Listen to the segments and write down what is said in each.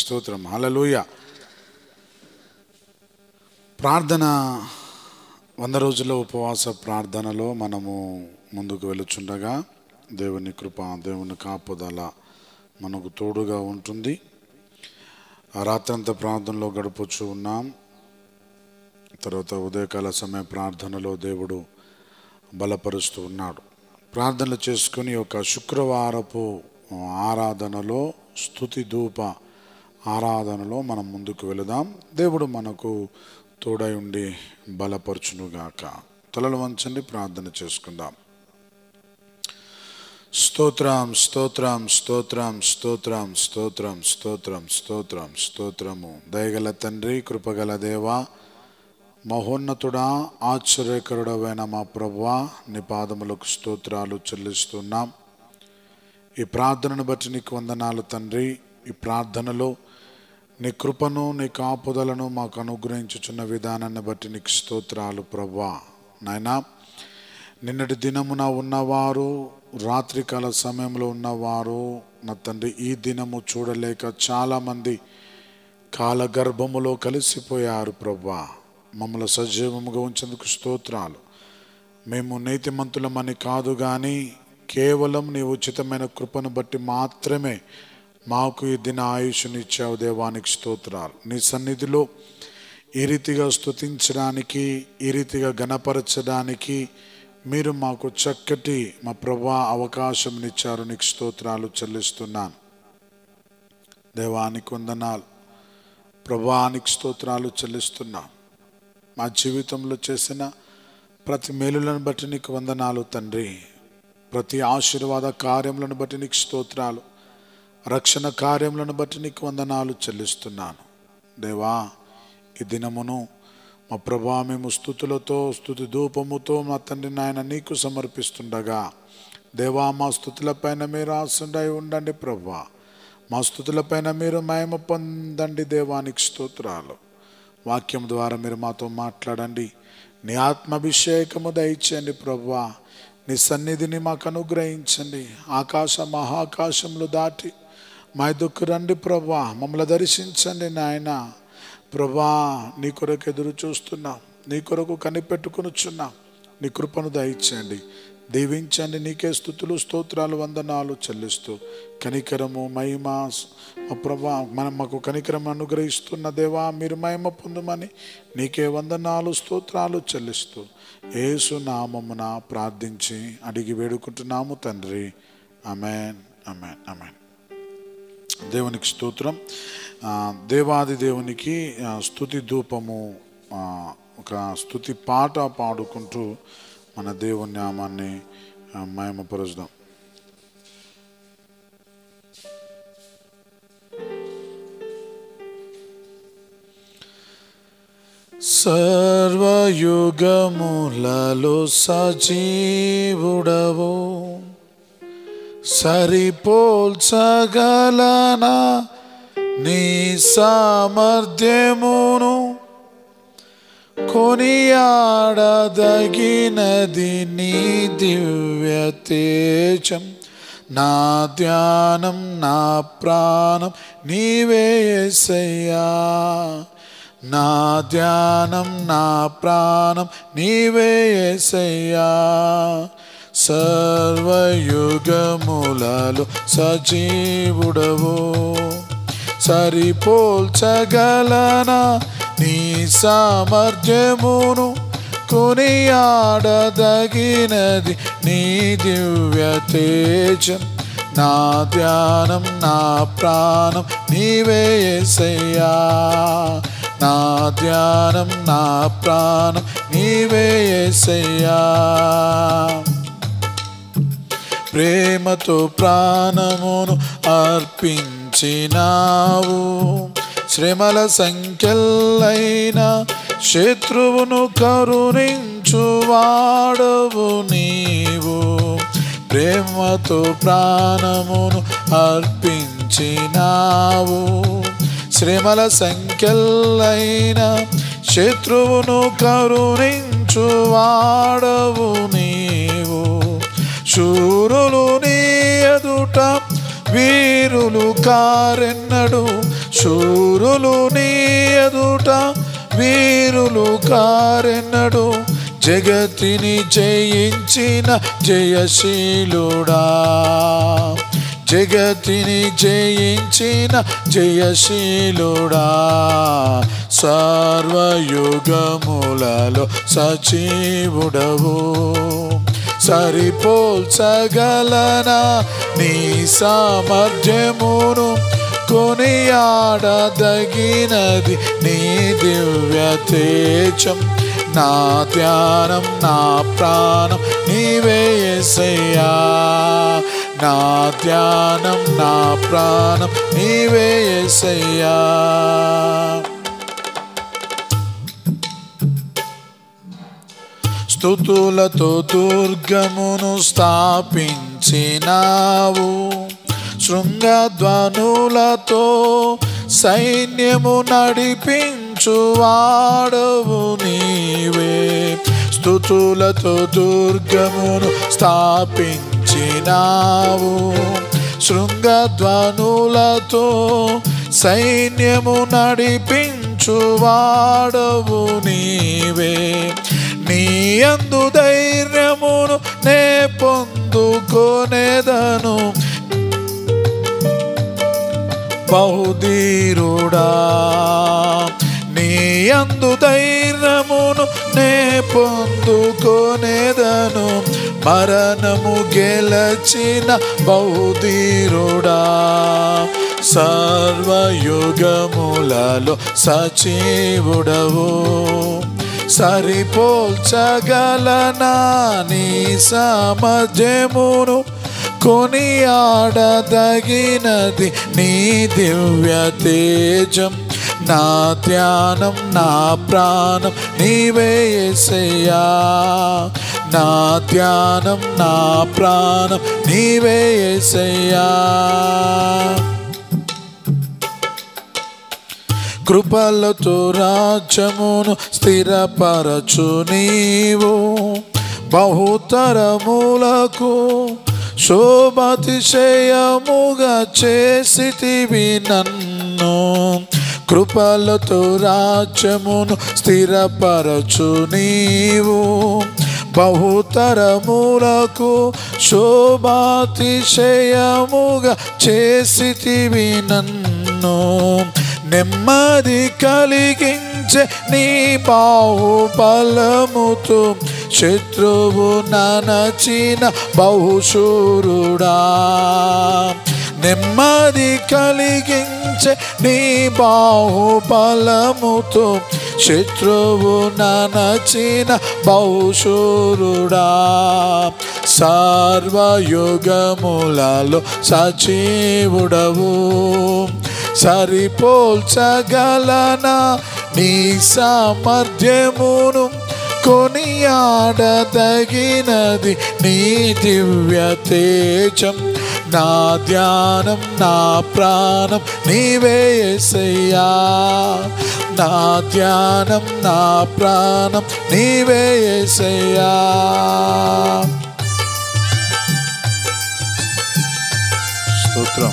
స్తోత్రం హల్లెలూయా ప్రార్థన వంద రోజుల ఉపవాస ప్రార్థనలో మనము ముందుకు వెళుచుండగా దేవుని కృప దేవుని కాపుదల మనకు తోడుగా ఉంటుంది ఆ రాత్రంతా ప్రార్థనలో గడుపుచు ఉన్నాం తర్వాత ఉదయకాల సమయ ప్రార్థనలో దేవుడు బలపరుస్తూ ఉన్నాడు ప్రార్థనలు చేసుకుని ఒక శుక్రవారపు ఆరాధనలో స్థుతి ధూప ఆరాధనలో మనం ముందుకు వెళదాం దేవుడు మనకు తోడై ఉండి బలపరచునుగాక తలలు వంచండి ప్రార్థన చేసుకుందాం స్తోత్రం స్తోత్రం స్తోత్రం స్తోత్రం స్తోత్రం స్తోత్రం స్తోత్రం స్తోత్రము దయగల తండ్రి కృపగల దేవా మహోన్నతుడా ఆశ్చర్యకరుడమైన మా ప్రభువా నీ పాదములకు స్తోత్రాలు చెల్లిస్తున్నాం ఈ ప్రార్థనను బట్టి నీకు వందనాలు తండ్రి ఈ ప్రార్థనలో నీ కృపను నీ కాపుదలను మాకు అనుగ్రహించుచున్న విధానాన్ని బట్టి నీకు స్తోత్రాలు ప్రభా నాయనా నిన్నటి దినమున ఉన్నవారు రాత్రికాల సమయంలో ఉన్నవారు నా తండ్రి ఈ దినము చూడలేక చాలామంది కాలగర్భములో కలిసిపోయారు ప్రభా మమ్మల్ని సజీవముగా ఉంచేందుకు స్తోత్రాలు మేము నీతిమంతులమని కాదు కానీ కేవలం నీ ఉచితమైన కృపను బట్టి మాత్రమే మాకు ఈ దిన ఆయుష్నిచ్చావు దేవానికి స్తోత్రాలు నీ సన్నిధిలో ఈ రీతిగా స్తుతించడానికి ఈ రీతిగా గణపరచడానికి మీరు మాకు చక్కటి మా ప్రభా అవకాశం ఇచ్చారు నీకు స్తోత్రాలు చెల్లిస్తున్నాను దేవానికి వందనాలు ప్రభానికి స్తోత్రాలు చెల్లిస్తున్నాం మా జీవితంలో చేసిన ప్రతి మేలులను బట్టి నీకు వందనాలు తండ్రి ప్రతి ఆశీర్వాద కార్యములను బట్టి నీకు స్తోత్రాలు రక్షణ కార్యములను బట్టి నీకు వందనాలు చెల్లిస్తున్నాను దేవా ఈ దినమును మా ప్రభా మేము స్థుతులతో స్థుతి ధూపముతో మా తండ్రి నాయన నీకు సమర్పిస్తుండగా దేవా మా స్థుతులపైన మీరు ఆసుండై ఉండండి ప్రభా మా స్థుతులపైన మీరు మహిమ పొందండి దేవానికి స్తోత్రాలు వాక్యం ద్వారా మీరు మాతో మాట్లాడండి నీ ఆత్మాభిషేకము దయచేయండి ప్రభా నీ సన్నిధిని మాకు అనుగ్రహించండి ఆకాశ మహాకాశములు దాటి మా దుక్కు రండి ప్రభా మమ్మల్ని దర్శించండి నాయన ప్రభా నీ కొరకు ఎదురు చూస్తున్నాం నీ కొరకు కనిపెట్టుకునిచున్నాం నీ కృపను దయచేయండి దీవించండి నీకే స్థుతులు స్తోత్రాలు వందనాలు చెల్లిస్తూ కనికరము మహిమ మా ప్రభా మనం మాకు కనికరం అనుగ్రహిస్తున్న దేవా మీరు మహిమ పొందమని నీకే వందనాలు స్తోత్రాలు చెల్లిస్తూ ఏసు నామమున ప్రార్థించి అడిగి వేడుకుంటున్నాము తండ్రి అమెన్ అమెన్ అమెన్ దేవునికి స్తోత్రం ఆ, దేవాది దేవునికి ఆ, స్తుతి ధూపము ఆ, ఒక స్తుతి పాట పాడుకుంటూ మన దేవుని నామాన్ని ఆ, మహిమపరుచుదాం సర్వయుగములలో సజీవుడవు సరిపోల్చగలనా నీ సామర్థ్యమును కొనియాడదగినది నీ దివ్య తేజం నా ధ్యానం నా ప్రాణం నీవే యేసయ్యా నా ధ్యానం నా ప్రాణం నీవే యేసయ్యా సర్వయుగములలో సజీవుడవు సరిపోల్చగలనా నీ సామర్థ్యమును కొనియాడదగినది నీ దివ్య తేజం నా ధ్యానం నా ప్రాణం నీవే యేసయ్యా నా ధ్యానం నా ప్రాణం నీవే యేసయ్యా ప్రేమతో ప్రాణమును అర్పించినావు శ్రమల సంఖ్యలైన శత్రువును కరుణించువాడవు నీవు ప్రేమతో ప్రాణమును అర్పించినావు శ్రమల సంఖ్యలైన శత్రువును కరుణించువాడవు నీవు శూరులు నీ ఎదుట వీరులు కారెన్నడు శూరులు నీ ఎదుట వీరులు కారెన్నడు జగతిని జయించిన జయశీలుడా జగతిని జయించిన జయశీలుడా సర్వయుగములలో సజీవుడవు సరిపోల్చగలనా నీ సామర్థ్యమును కొనియాడదగినది నీ దివ్య తేజం నా ధ్యానం నా ప్రాణం నీవే యేసయ్యా నా ధ్యానం నా ప్రాణం నీవే యేసయ్యా స్థుతులతో దుర్గమును స్థాపించినావు శృంగధ్వనులతో సైన్యము నడిపించువాడవు నీవే స్థుతులతో దుర్గమును స్థాపించినావు శృంగధ్వనులతో సైన్యము నడిపించువాడవు నీవే నీ అందు ధైర్యమును నే పొందుకొనేదను బహుధీరుడా నీ అందు ధైర్యమును నే పొందుకొనేదను మరణము గెలచిన బహుధీరుడా సర్వయుగములలో సజీవుడవు సరిపోల్చగలనా నీ సామర్థ్యమును కొనియాడదగినది నీ దివ్య తేజం నా ధ్యానం నా ప్రాణం నీవే యేసయ్యా నా ధ్యానం నా ప్రాణం నీవే యేసయ్యా కృపలతో రాజ్యమును స్థిరపరచు నీవు బహుతరములకు శోభాతిశయముగా చేసితివి నన్ను కృపలతో రాజ్యమును స్థిరపరచు నీవు బహుతరములకు శోభాతిశయముగా చేసితివి నన్ను నెమ్మది కలిగించే నీ బాహుబలముతో శత్రువు ననచిన బహుశూరుడా నెమ్మది కలిగించే నీ బాహుబలముతో శత్రువు ననచిన బహుశూరుడా సర్వయుగములలో సజీవుడవు సరిపోల్చగలనా నీ సామర్థ్యమును కొనియాడదగినది నీ దివ్య తేజం నా ధ్యానం నా ప్రాణం నీవే యేసయ్యా నా ధ్యానం నా ప్రాణం నీవే యేసయ్యా స్తోత్రం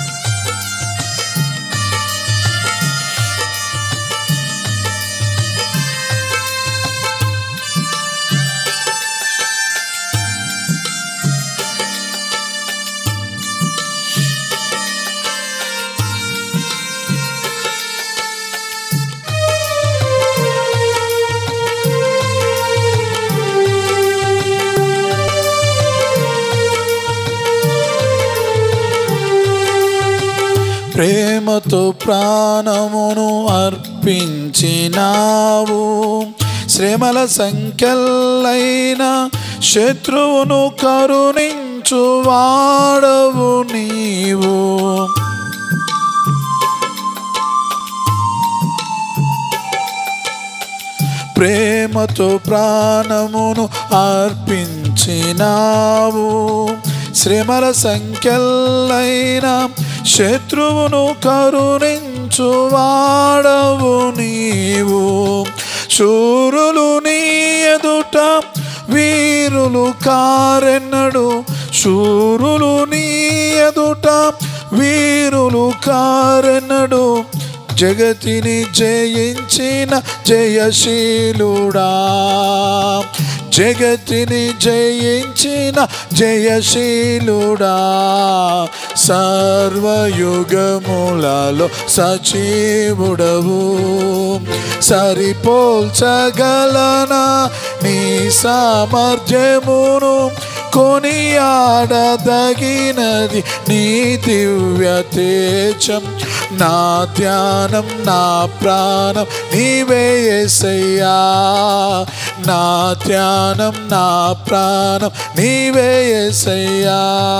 ప్రేమతో ప్రాణమును అర్పించినావు శ్రమల సంఖ్యలైన శత్రువును కరుణించు వాడవు నీవు ప్రేమతో ప్రాణమును అర్పించినావు శ్రమల సంఖ్యలైన శత్రువును కరుణించు వాడవు నీవు శూరులు నీ ఎదుట వీరులు కారెన్నడు శూరులు నీ ఎదుట వీరులు కారెన్నడు జగతిని జయించిన జయశీలుడా జగతిని జయించిన జయశీలుడా సర్వయుగములలో సజీవుడవు సరిపోల్చగలనా నీ సామర్థ్యమును కొనియాడదగినది నీ దివ్య తేజం నా ధ్యానం నా ప్రాణం నీవే యేసయ్యా నా ధ్యానం నా ప్రాణం నీవే యేసయ్యా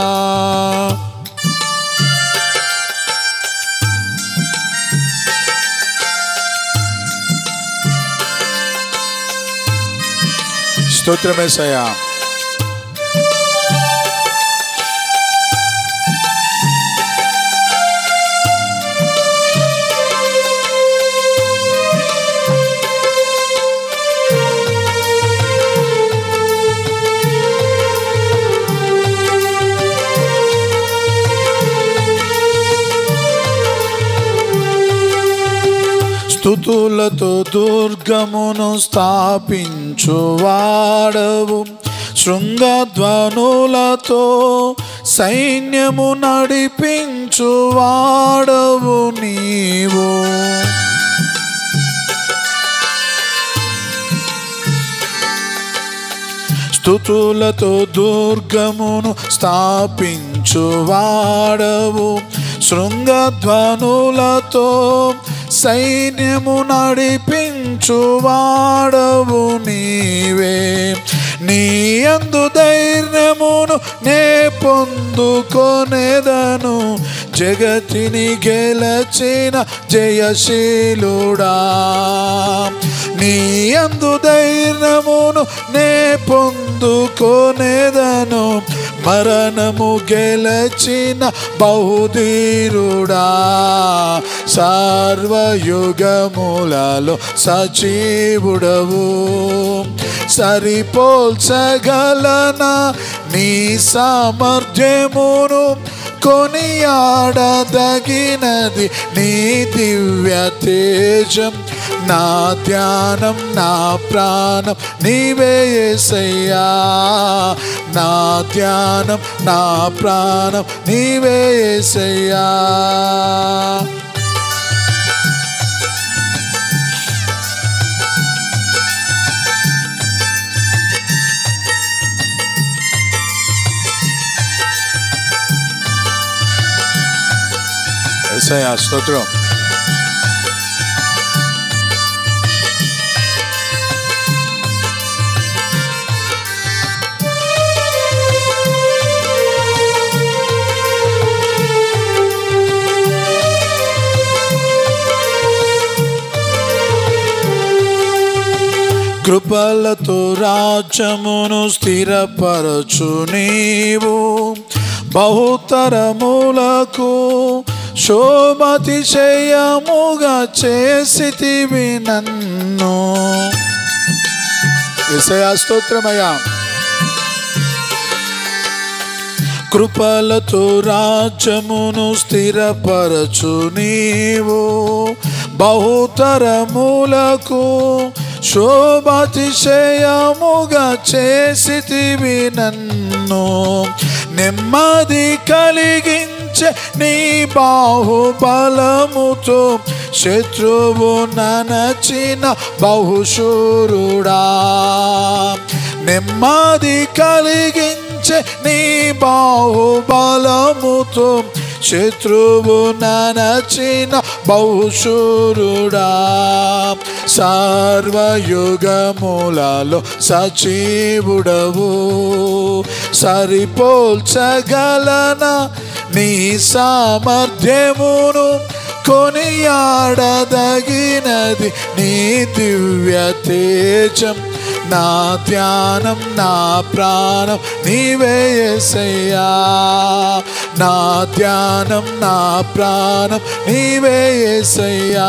స్తోత్రమేసయ్యా స్థుతులతో దుర్గమును స్థాపించువాడవు శృంగధ్వనులతో సైన్యము నడిపించువాడవు నీవు స్థుతులతో దుర్గమును స్థాపించువాడవు శృంగధ్వనులతో సైన్యము నడిపించువాడవు నీవే నీ అందు ధైర్యమును నే పొందుకొనేదను జగతిని గెలచిన జయశీలుడా నీ అందు ధైర్యమును నే పొందుకొనేదను మరణము గెలచిన బహుధీరుడా సర్వయుగములలో సజీవుడవు సరిపోల్చగలనా నీ సామర్థ్యమును కొనియాడదగినది నీ దివ్య తేజం నా ధ్యానం నా ప్రాణం నీవే యేసయ్యా నా ధ్యానం నా ప్రాణం నీవే యేసయ్యా యేసయ్యా స్తోత్రం కృపలతో రాజ్యమును స్థిరపరచు నీవు బహుతరములకు శోభతిశయముగా చేసితివి నన్ను విషయా స్తోత్రమయ్యా కృపలతో రాజ్యమును స్థిరపరచు నీవు బహుతరములకు శోభాతిశయముగా చేసితివి నన్ను నెమ్మది కలిగించే నీ బాహుబలముతో శత్రువు ననచిన బహుశూరుడా నెమ్మది కలిగించే నీ బాహుబలముతో శత్రువు ననచిన బహుశూరుడా సర్వయుగములలో సజీవుడవు సరిపోల్చగలన నీ సామర్థ్యమును కొనియాడదగినది నీ దివ్య తేజం నా ధ్యానం నా ప్రాణం నీవే యేసయ్యా నా ధ్యానం నా ప్రాణం నీవే యేసయ్యా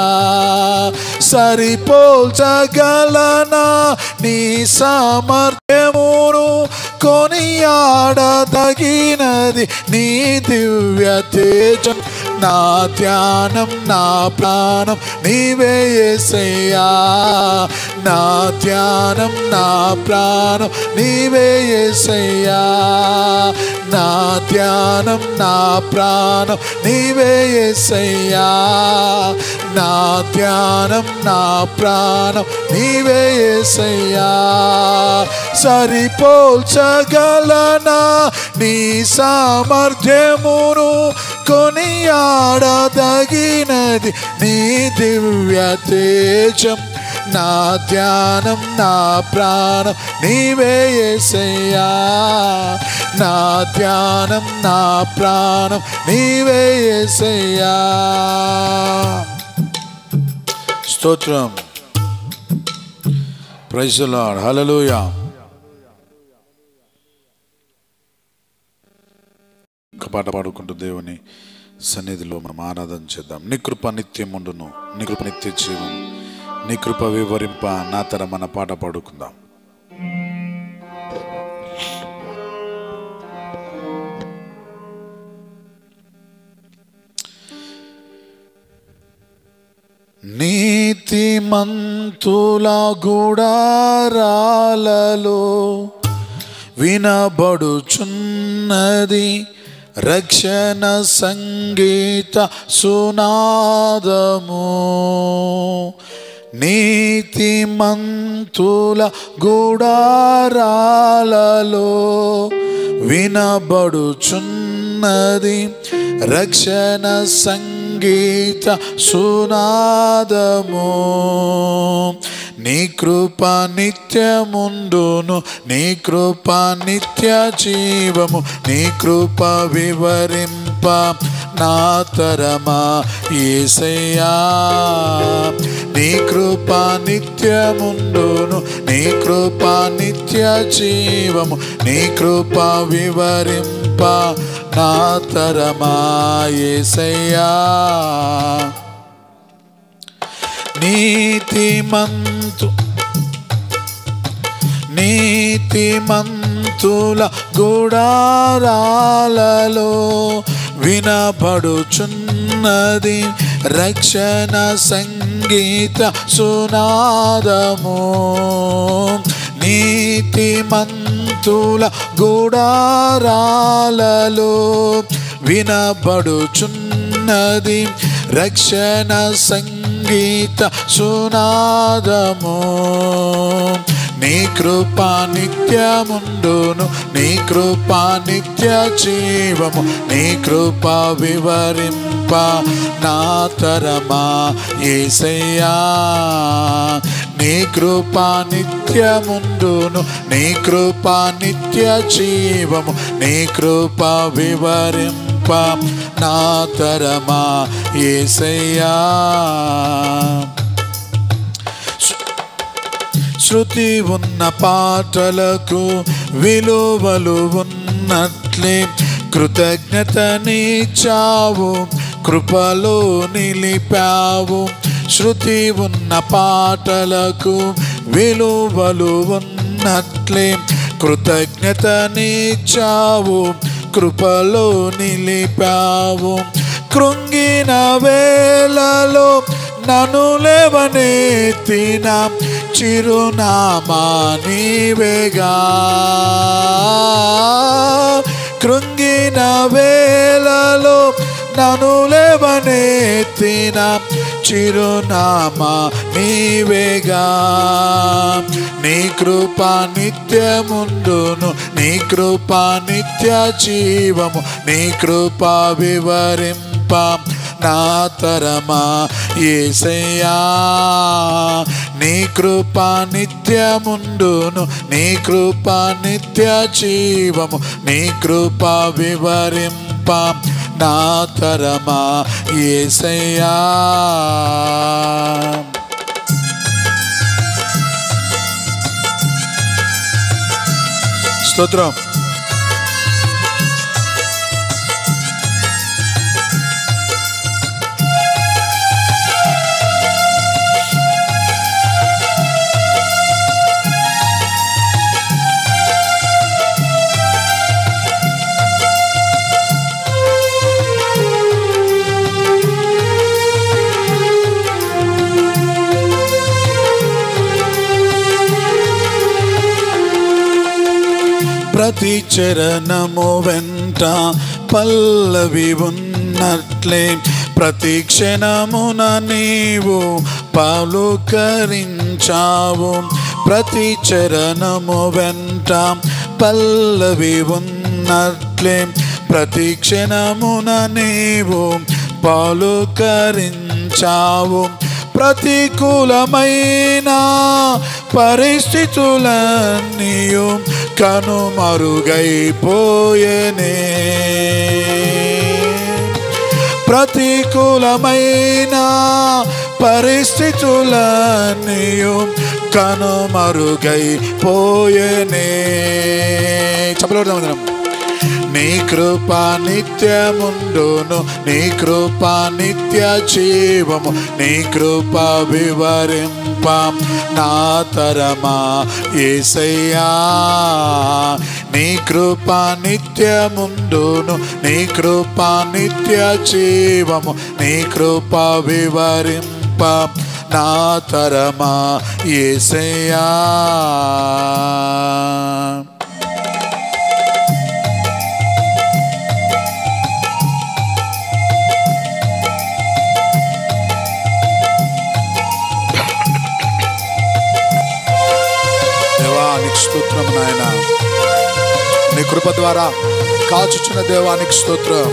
సరిపోల్చగలనా నీ సామర్థ్యమును కొనియాడదగినది నీ దివ్య తేజం నా ధ్యానం నా ప్రాణం నీవే ఏసయ్యా నా ధ్యానం నా ప్రాణం నీవే ఏసయ్యా నా ధ్యానం నా ప్రాణం నీవే ఏసయ్యా నా ధ్యానం నా ప్రాణం నీవే ఏసయ్యా సరిపోల్చగలనా నీ సామర్థ్యమును కొనియాడదగినది నీ దివ్య తేజం నా ధ్యానం నా ప్రాణం నీవే ఏసయ్యా నా ధ్యానం నా ప్రాణం నీవే ఏసయ్యా స్తోత్రం ప్రైజ్ లార్డ్ హల్లెలూయా ఒక పాట పాడుకుంటూ దేవుని సన్నిధిలో మనం ఆరాధన చేద్దాం నీ కృప నిత్యముండును నీ కృప నిత్య జీవం నీ కృప వివరింప నా తర మన పాట పాడుకుందాం నీతిమంతుల గుడారాలలో వినబడుచున్నది రక్షణ సంగీత సునాదము నీతిమంతుల గుడారాలలో వినబడుచున్నది రక్షణ సంగీత సునాదము నీ కృప నిత్యముండును నీ కృప నిత్య జీవము నీ కృప వివరింప నా తరమా ఏసయ్యా నీ కృప నిత్యముండును నీ కృప నిత్య జీవము నీ కృప వివరింప నా తరమా ఏసయ్యా నీతిమంతు నీతిమంతుల గుడారాలలో వినబడుచున్నది రక్షణ సంగీత సునాదము నీతిమంతుల గుడారాలలో వినబడుచున్నది రక్షణ సంగీత సునాదము నీ కృప నిత్యముండును నీ కృప నిత్య జీవము నీ కృప వివరింప నా తరమా ఏసయ్యా నీ కృప నిత్యముండును నీ కృప నిత్య జీవము నీ కృప వివరింప నా తరమా ఏసయ్యా శృతి ఉన్న పాటలకు విలువలు ఉన్నట్లే కృతజ్ఞత చావు కృపలో నిలిపావు శృతి ఉన్న పాటలకు విలువలు ఉన్నట్లే కృతజ్ఞత చావు కృపలో నిలిపావు కృంగిన వేలలో నన్ను లేవనెత్తిన చిరునామా నీవేగా కృంగిన వేలలో నన్ను లేవనెత్తిన చిరునామా నీవేగా నీ కృప నిత్యముండును నీ కృప నిత్య జీవము నీ కృప వివరింప నా తరమా ఏసయ్యా నీ కృప నిత్యముండును నీ కృప నిత్య జీవము నీ కృప వివరింప నా తరమా ఏసయ్యా స్తోత్రం ప్రతి చరణము వెంట పల్లవి ఉన్నట్లే ప్రతి క్షణమున నీవు పలుకరించావు ప్రతి చరణము వెంట పల్లవి ఉన్నట్లే ప్రతి క్షణమున నీవు పలుకరించావు ప్రతికూలమైన పరిస్థితులన్నీయు కనుమరుగైపోయేనే ప్రతికూలమైన పరిస్థితులన్నీయు కనుమరుగైపోయేనే చెప్పలేదాం నీ కృప నిత్యముండును నీ కృప నిత్య జీవము నీ కృప వివరింప నా తరమా ఏసయ్యా నీ కృప నిత్యముండును నీ కృప నిత్య జీవము నీ కృప వివరింప నా తరమా ఏసయ్యా దేవా నీకు స్తోత్రం నాయన నీ కృప ద్వారా కాచుచున్న దేవానికి స్తోత్రం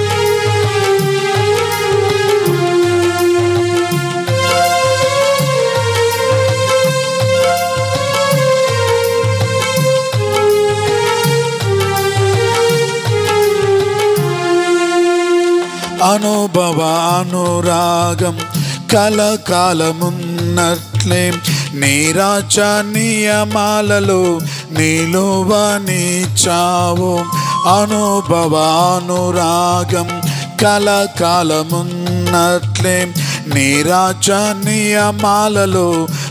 అనుభవ అనురాగం కలకాలమున్నట్లే నీరాజ నియమాలలో నిలువనిచ్చావు అనుభవ అనురాగం కలకాలమున్నట్లే నీరాజ నియమాలలో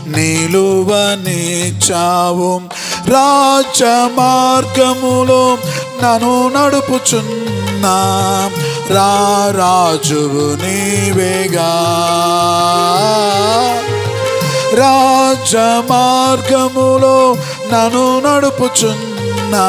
నిలువనిచ్చావు రాజ మార్గములో నన్ను నడుపుచున్నా రాజువు నీవేగా రాజ మార్గములో నన్ను నడుపుచున్నా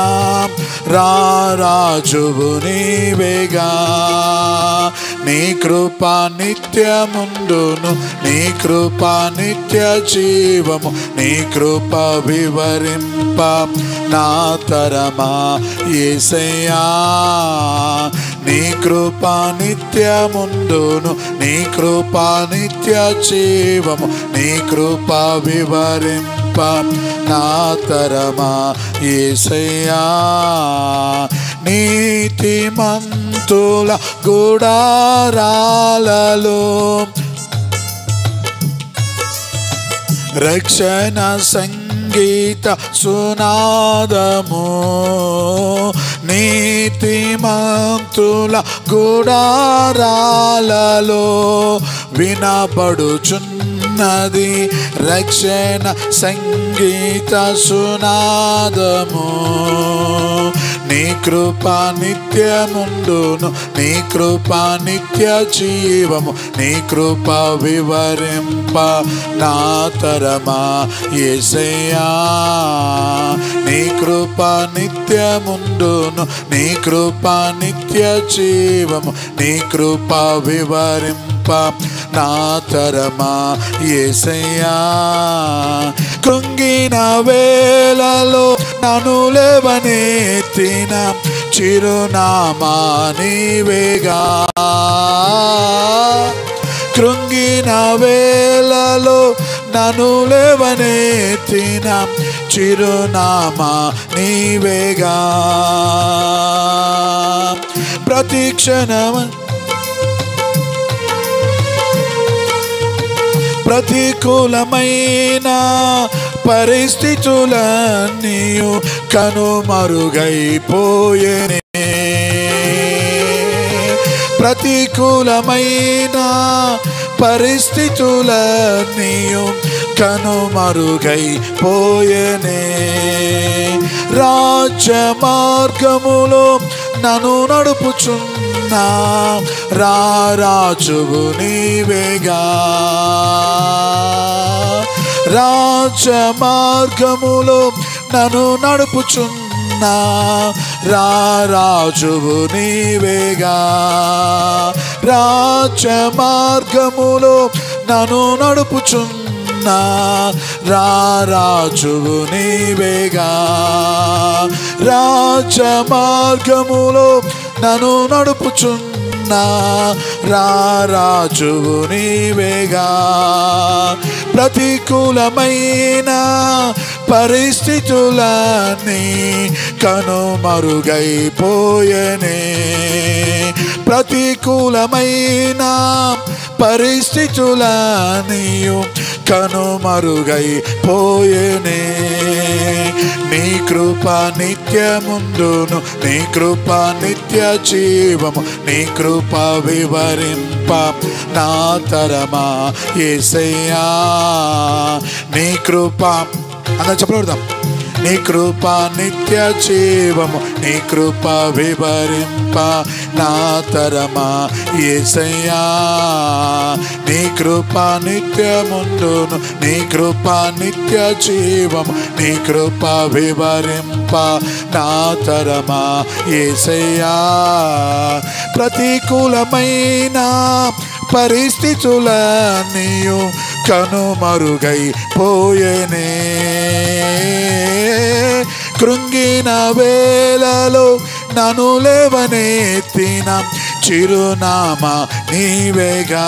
రాజువు నీవేగా నీ కృప నిత్యముండును నీ కృప నిత్య జీవము నీ కృప వివరింప నా తరమా ఏసయ్యా నీ కృప నిత్యముండును నీ కృప నిత్య జీవము నీ కృప వివరింప నా తరమా ఏసయ్యా నీతిమంతుల గుడారాలలో రక్షణ సంగీత సునాదము నీతిమంతుల గుడారాలలో వినబడుచున్నది రక్షణ సంగీత సునాదము నీ కృప నిత్యముండును నీ కృప నిత్య జీవము నీ కృప వివరింప నా తరమా ఏసయ్యా నీ కృప నిత్యముండును నీ కృప నిత్య జీవము నీ కృప వివరింప నా తరమా ఏసయ్యా కృంగిన వేలలో నన్ను లేవనెత్తిన చిరునామా నీవేగా కృంగిన వేలలో నన్ను లేవనెత్తిన చిరునామా నీవేగా ప్రతి క్షణం ప్రతికూలమైన పరిస్థితులన్నీయు కనుమరుగైపోయేనే ప్రతికూలమైన పరిస్థితులన్నీయు కనుమరుగైపోయేనే రాజ్య మార్గములో నన్ను నడుపుచున్నా రాజువు నీవేగా రాజ మార్గములో నన్ను నడుపుచున్నా నా రాజువు నీవేగా రాజ మార్గములో నన్ను నడుపుచున్నా రాజువు నీవేగా రాజ మార్గములో నన్ను నడుపుచున్నా రాజువు నీవేగా ప్రతికూలమైన పరిస్థితులన్నీ కనుమరుగైపోయనే ప్రతికూలమైన పరిస్థితులనీయు కనుమరుగైపోయనే నీ కృప నిత్యముందును నీ కృప నిత్య జీవము నీ కృప వివరింప నా తరమా ఏసయ్యా నీ కృప అందరం చెప్పబడదాం నీ కృప నిత్య జీవము నీ కృప వివరింప నా తరమా ఏసయ్యా నీ కృప నిత్యముందును నీ కృప నిత్య జీవము నీ కృప వివరింప నా తరమా ఏసయ్యా ప్రతికూలమైన పరిస్థితులన్నీయు కనుమరుగైపోయేనే కృంగిన వేలలో నన్ను లేవనెత్తిన చిరునామా నీవేగా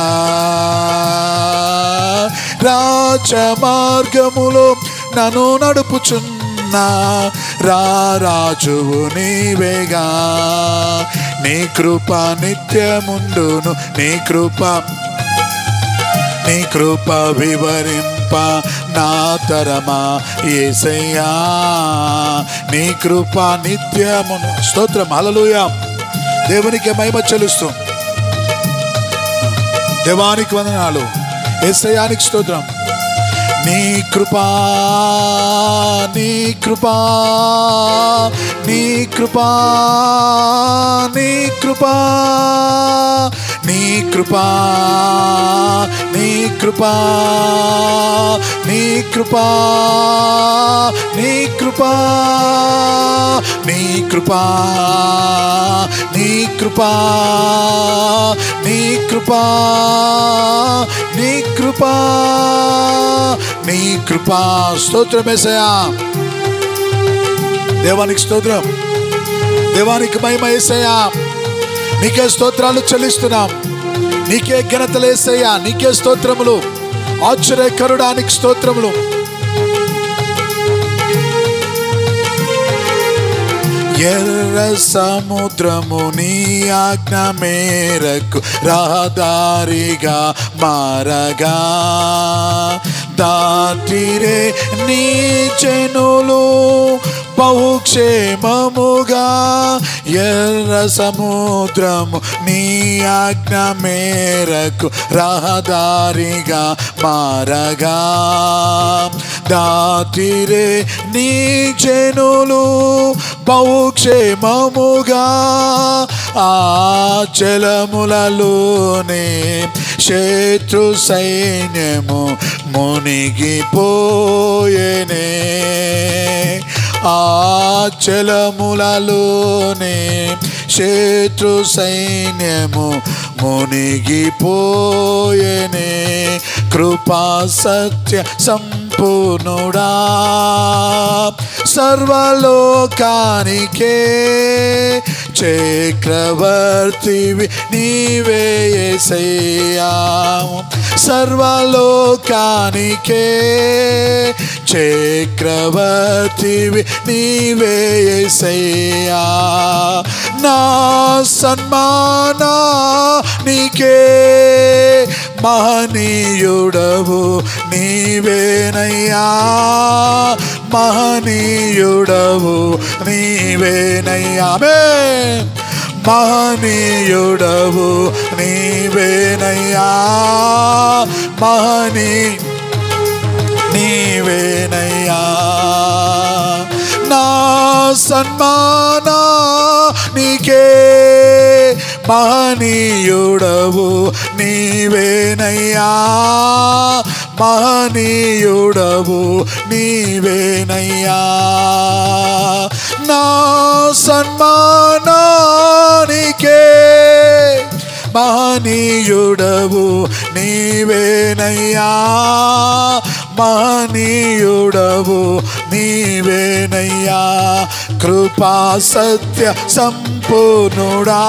రాజ మార్గములో నన్ను నడుపుచున్నా రాజువు నీవేగా నీ కృప నిత్యముందును నీ కృప నీ కృప వివరింప నా తరమా ఏసయ్యా నీ కృప నిత్యమును స్తోత్రం హల్లెలూయా దేవునికి మహిమ చెల్లిస్తూ దేవానికి వందనాలు ఏసయ్యానికి స్తోత్రం నీ కృపా నీ కృపా నీ కృపా నీ కృపా నీ కృపా నీ కృపా నీ కృపా నీ కృపా నీ కృపా నీ కృపా నీ కృపా నీ కృపా నీ కృపా స్తోత్రమేసయా దేవానికి స్తోత్రం దేవానికి మహిమ ఏసయ్యా నీకే స్తోత్రాలు చెల్లిస్తున్నాం నీకే ఘనతలు ఏసయ్యా నీకే స్తోత్రములు ఆశ్చర్యకరుడానికి స్తోత్రములు ఎర్ర సముద్రము నీ ఆజ్ఞ మేరకు రహదారిగా మారగా దాటిరే నీ జనులు బహుక్షేమముగా ఎర్ర సముద్రము నీ ఆజ్ఞ మేరకు రహదారిగా మారగా దాటిరే నీ జనులు బహుక్షేమముగా ఆ జలములలోనే శత్రు సైన్యము మునిగిపోయేనే ఆ జలములలోనే శత్రు సైన్యము మునిగిపోయేనే కృపా సత్య సంపూర్ణుడా సర్వలోకానికే చక్రవర్తివి నీవే యేసయ్యా సర్వలోకానికే చక్రవర్తివి నీవే యేసయ్యా నా సన్మాన నీకే మహనీయుడవు నీవేనయ్యా మహనీయుడవు నీవేనయ్యా ఆమేన్. మహనీయుడవు నీవేనయ్యా మహనీ నీవేనయ్యా నా సన్మాన నీకే మహనీయుడవు నీవేనయ్యా మహనీయుడవు నీవేనయ్యా నా సన్మానానికే మహనీయుడవు నీవేనయ్యా మహనీయుడవు నీవేనయ్యా కృపా సత్య సంపూర్ణుడా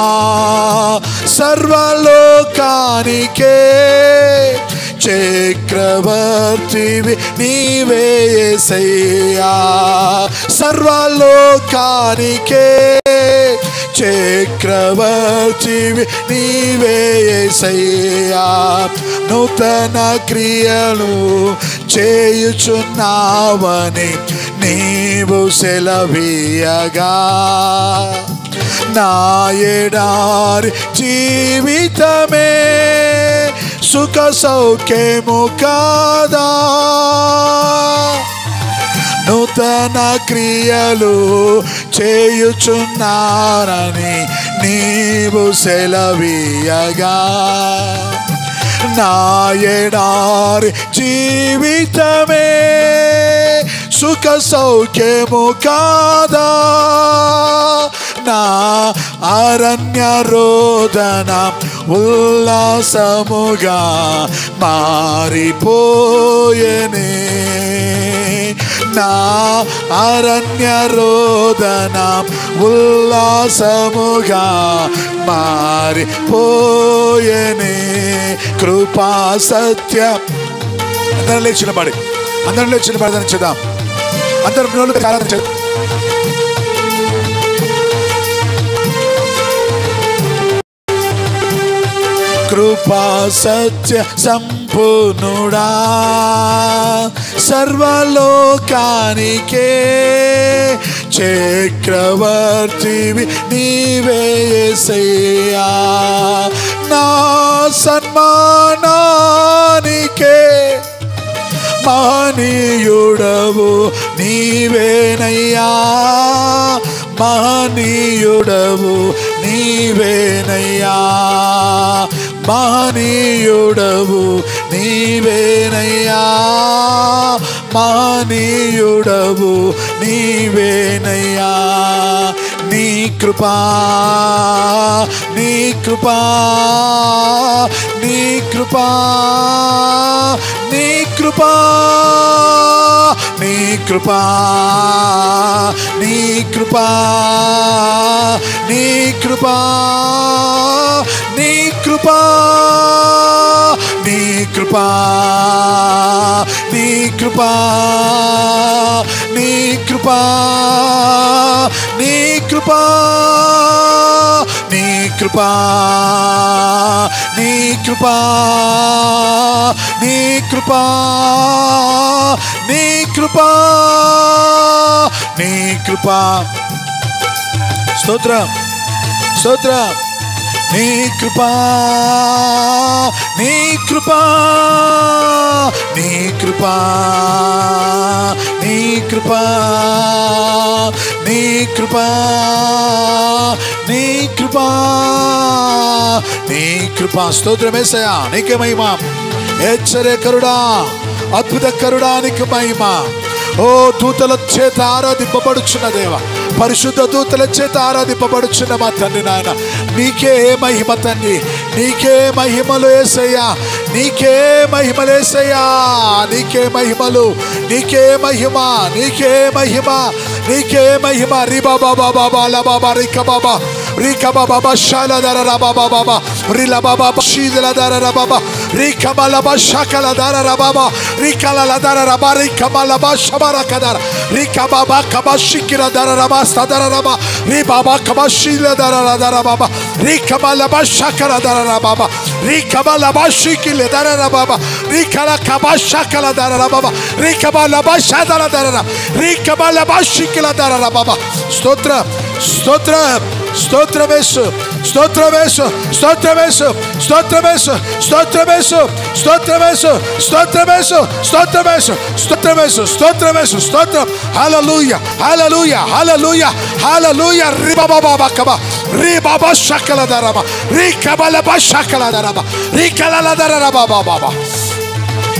సర్వలోకానికే చక్రవర్తివి నీవే యేసయ్యా సర్వలోకానికే చక్రవర్తివి నీవే యేసయ్యా నూతన క్రియలు చేయుచున్నావని నీవు సెలవీయగా నా ఎడారి జీవితమే సుఖ సౌఖ్యము కాదా నూతన క్రియలు చేయుచున్నారని నీవు సెలవీయగా నా ఎడారి జీవితమే సుఖ సౌఖ్యము కాదా నా అరణ్య రోదన ఉల్లాసముగా మారిపోయనే నా అరణ్య రోదన ఉల్లాసముగా మారిపోయనే కృపా సత్య అందరం లేచిన పడి అందరం లేచిన పడదని చేద్దాం అందరం నోళ్ళు కాలం చేద్దాం కృపా సత్య సంపూర్ణుడా సర్వలోకానికే చక్రవర్తివి నీవే యేసయ్యా నా సన్మానానికే మహనీయుడవు నీవేనయ్యా మహనీయుడవు నీవేనయ్యా మహనీయుడవు నీవేనయ్యా మహనీయుడవు నీవేనయ్యా నీ కృపా నీ కృపా నీ కృపా నీ కృపా నీ కృపా నీ కృపా నీ కృపా నీ కృపా నీ కృపా నీ కృపా నీ కృపా నీ కృపా నీ కృపా నీ కృపా నీ కృపా నీ కృపా నీ కృపా స్తోత్రం స్తోత్రం నీ కృపా నీ కృపా నీ కృపా నీ కృపా నీ కృపా నీ కృపా నీ కృపా స్తోత్రమేసయా నీకే మహిమ హెచ్చరికరుడా అద్భుతకరుడా నీకు మహిమ ఓ దూతల చేత ఆరాధింపబడుచున్న దేవ పరిశుద్ధ దూతల చేత ఆరాధింపబడుచున్న మా తండ్రి నాయన నీకే మహిమ తండ్రి నీకే మహిమలు ఏసయ్యా నీకే మహిమలు ఏసయ్యా నీకే మహిమలు నీకే మహిమ నీకే మహిమ నీకే మహిమ రి బాబా బాబా బాలా బాబా రిక బాబా రిక బాబా శాల దర రా బాబా బాబా రిల బాబా షీదల దర రా బాబా రిక బల షకల దర రా బాబా రికల ల దర రా బా రిక బల బా షబర కదర రిక బాబా కబ షికిర దర రా బా సదర రా బా రి బాబా కబ షీల దర రా దర బాబా రిక బల బా షకల దర రా బాబా రిక బల బా షికిల దర రా బాబా రికల కబ షకల దర రా బాబా రిక బల బా షదర దర రా రిక బల బా షికిల దర రా బాబా స్తోత్ర స్తోత్ర స్తోత్రమేసు స్తోత్రమేసు స్తోత్రమేసు స్తోత్రమేసు స్తోత్రమేసు స్తోత్రమేసు స్తోత్రమేసు స్తోత్రమేసు స్తోత్రమేసు స్తోత్రమేసు స్తోత్రం హల్లెలూయా హల్లెలూయా హల్లెలూయా హల్లెలూయా రి బాబా బాబా కబా రి బాబా షకల దరబా రి కబల బా షకల దరబా రి కలల దరబా బాబా బాబా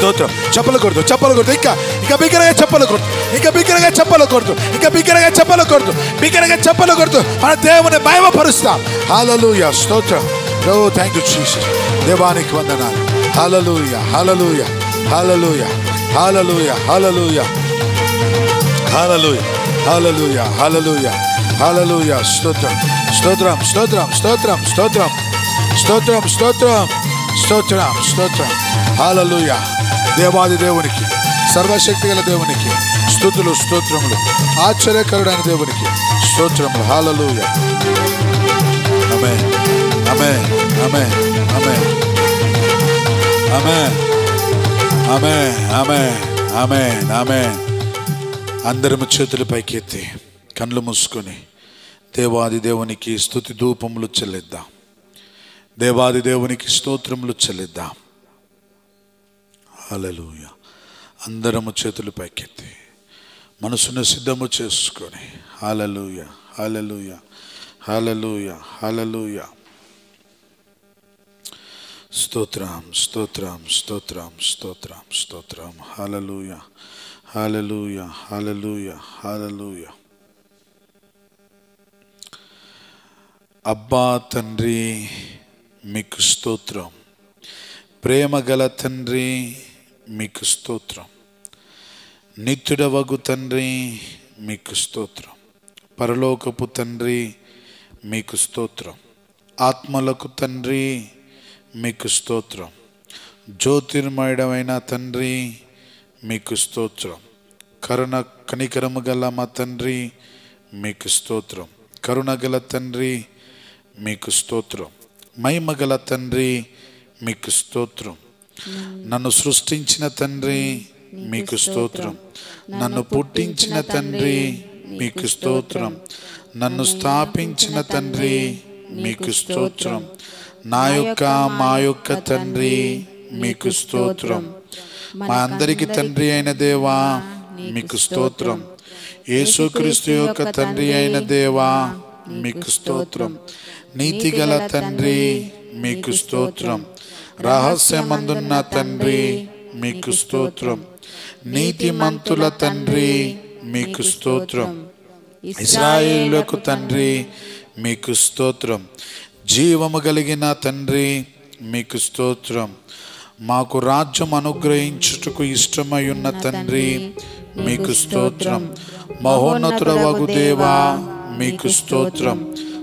స్తోత్రం చెప్పలు కొడుతూ చెప్పలు కొడుతూ ఇంకా ఇంకా బిగ్గరగా చెప్పలు కొడుతూ ఇంకా బిగ్గరగా చెప్పలు కొడుతూ ఇంకా బిగ్గరగా చెప్పలు కొడుతూ బిగ్గరగా చెప్పలు కొడుతూ మన దేవుని మహిమపరుస్తాం హాలలుయ స్తోత్రం ఓ థ్యాంక్ యూ జీసస్ దేవానికి వందనాలు hallelujah hallelujah hallelujah hallelujah hallelujah hallelujah hallelujah hallelujah hallelujah స్తోత్రం స్తోత్రం స్తోత్రం స్తోత్రం స్తోత్రం స్తోత్రం స్తోత్రం స్తోత్రం స్తోత్రం హాలలుయ దేవాది దేవునికి సర్వశక్తి గల దేవునికి స్థుతులు స్తోత్రములు ఆశ్చర్యకరుడైన దేవునికి స్తోత్రములు హాలలుయ అమే అమే అమే అమే అమే అమే అమే అమే అమే అందరము చేతులు పైకెత్తి కళ్ళు మూసుకొని దేవాది దేవునికి స్థుతి ధూపములు చెల్లిద్దాం దేవాది దేవునికి స్తోత్రములు చెల్లిద్దాం హల్లెలూయా అందరము చేతులు పైకెత్తి మనసును సిద్ధము చేసుకొని హాలలుయ హాలలుయ హాలలుయ హాలలుయ స్తోత్రం స్తోత్రం స్తోత్రం స్తోత్రం స్తోత్రం హాలలుయ హాలలుయ హాలలుయ హాలలుయ అబ్బా తండ్రి మీకు స్తోత్రం ప్రేమ గల తండ్రి మీకు స్తోత్రం నిత్యుడవగు తండ్రి మీకు స్తోత్రం పరలోకపు తండ్రి మీకు స్తోత్రం ఆత్మలకు తండ్రి మీకు స్తోత్రం జ్యోతిర్మయుడమైన తండ్రి మీకు స్తోత్రం కరుణ కనికరము గల మా తండ్రి మీకు స్తోత్రం కరుణ గల తండ్రి మీకు స్తోత్రం మహిమ గల తండ్రి మీకు స్తోత్రం నన్ను సృష్టించిన తండ్రి మీకు స్తోత్రం నన్ను పుట్టించిన తండ్రి మీకు స్తోత్రం నన్ను స్థాపించిన తండ్రి మీకు స్తోత్రం నా యొక్క మా యొక్క తండ్రి మీకు స్తోత్రం మా అందరికి తండ్రి అయిన దేవా మీకు స్తోత్రం యేసుక్రీస్తు యొక్క తండ్రి అయిన దేవా మీకు స్తోత్రం నీతిగల తండ్రి మీకు స్తోత్రం రహస్యమందున్న తండ్రి మీకు స్తోత్రం నీతిమంతుల తండ్రి మీకు స్తోత్రం ఇస్రాయేలులకు తండ్రి మీకు స్తోత్రం జీవము కలిగిన తండ్రి మీకు స్తోత్రం మాకు రాజ్యం అనుగ్రహించుటకు ఇష్టమై ఉన్న తండ్రి మీకు స్తోత్రం మహోన్నతుడవగు దేవా మీకు స్తోత్రం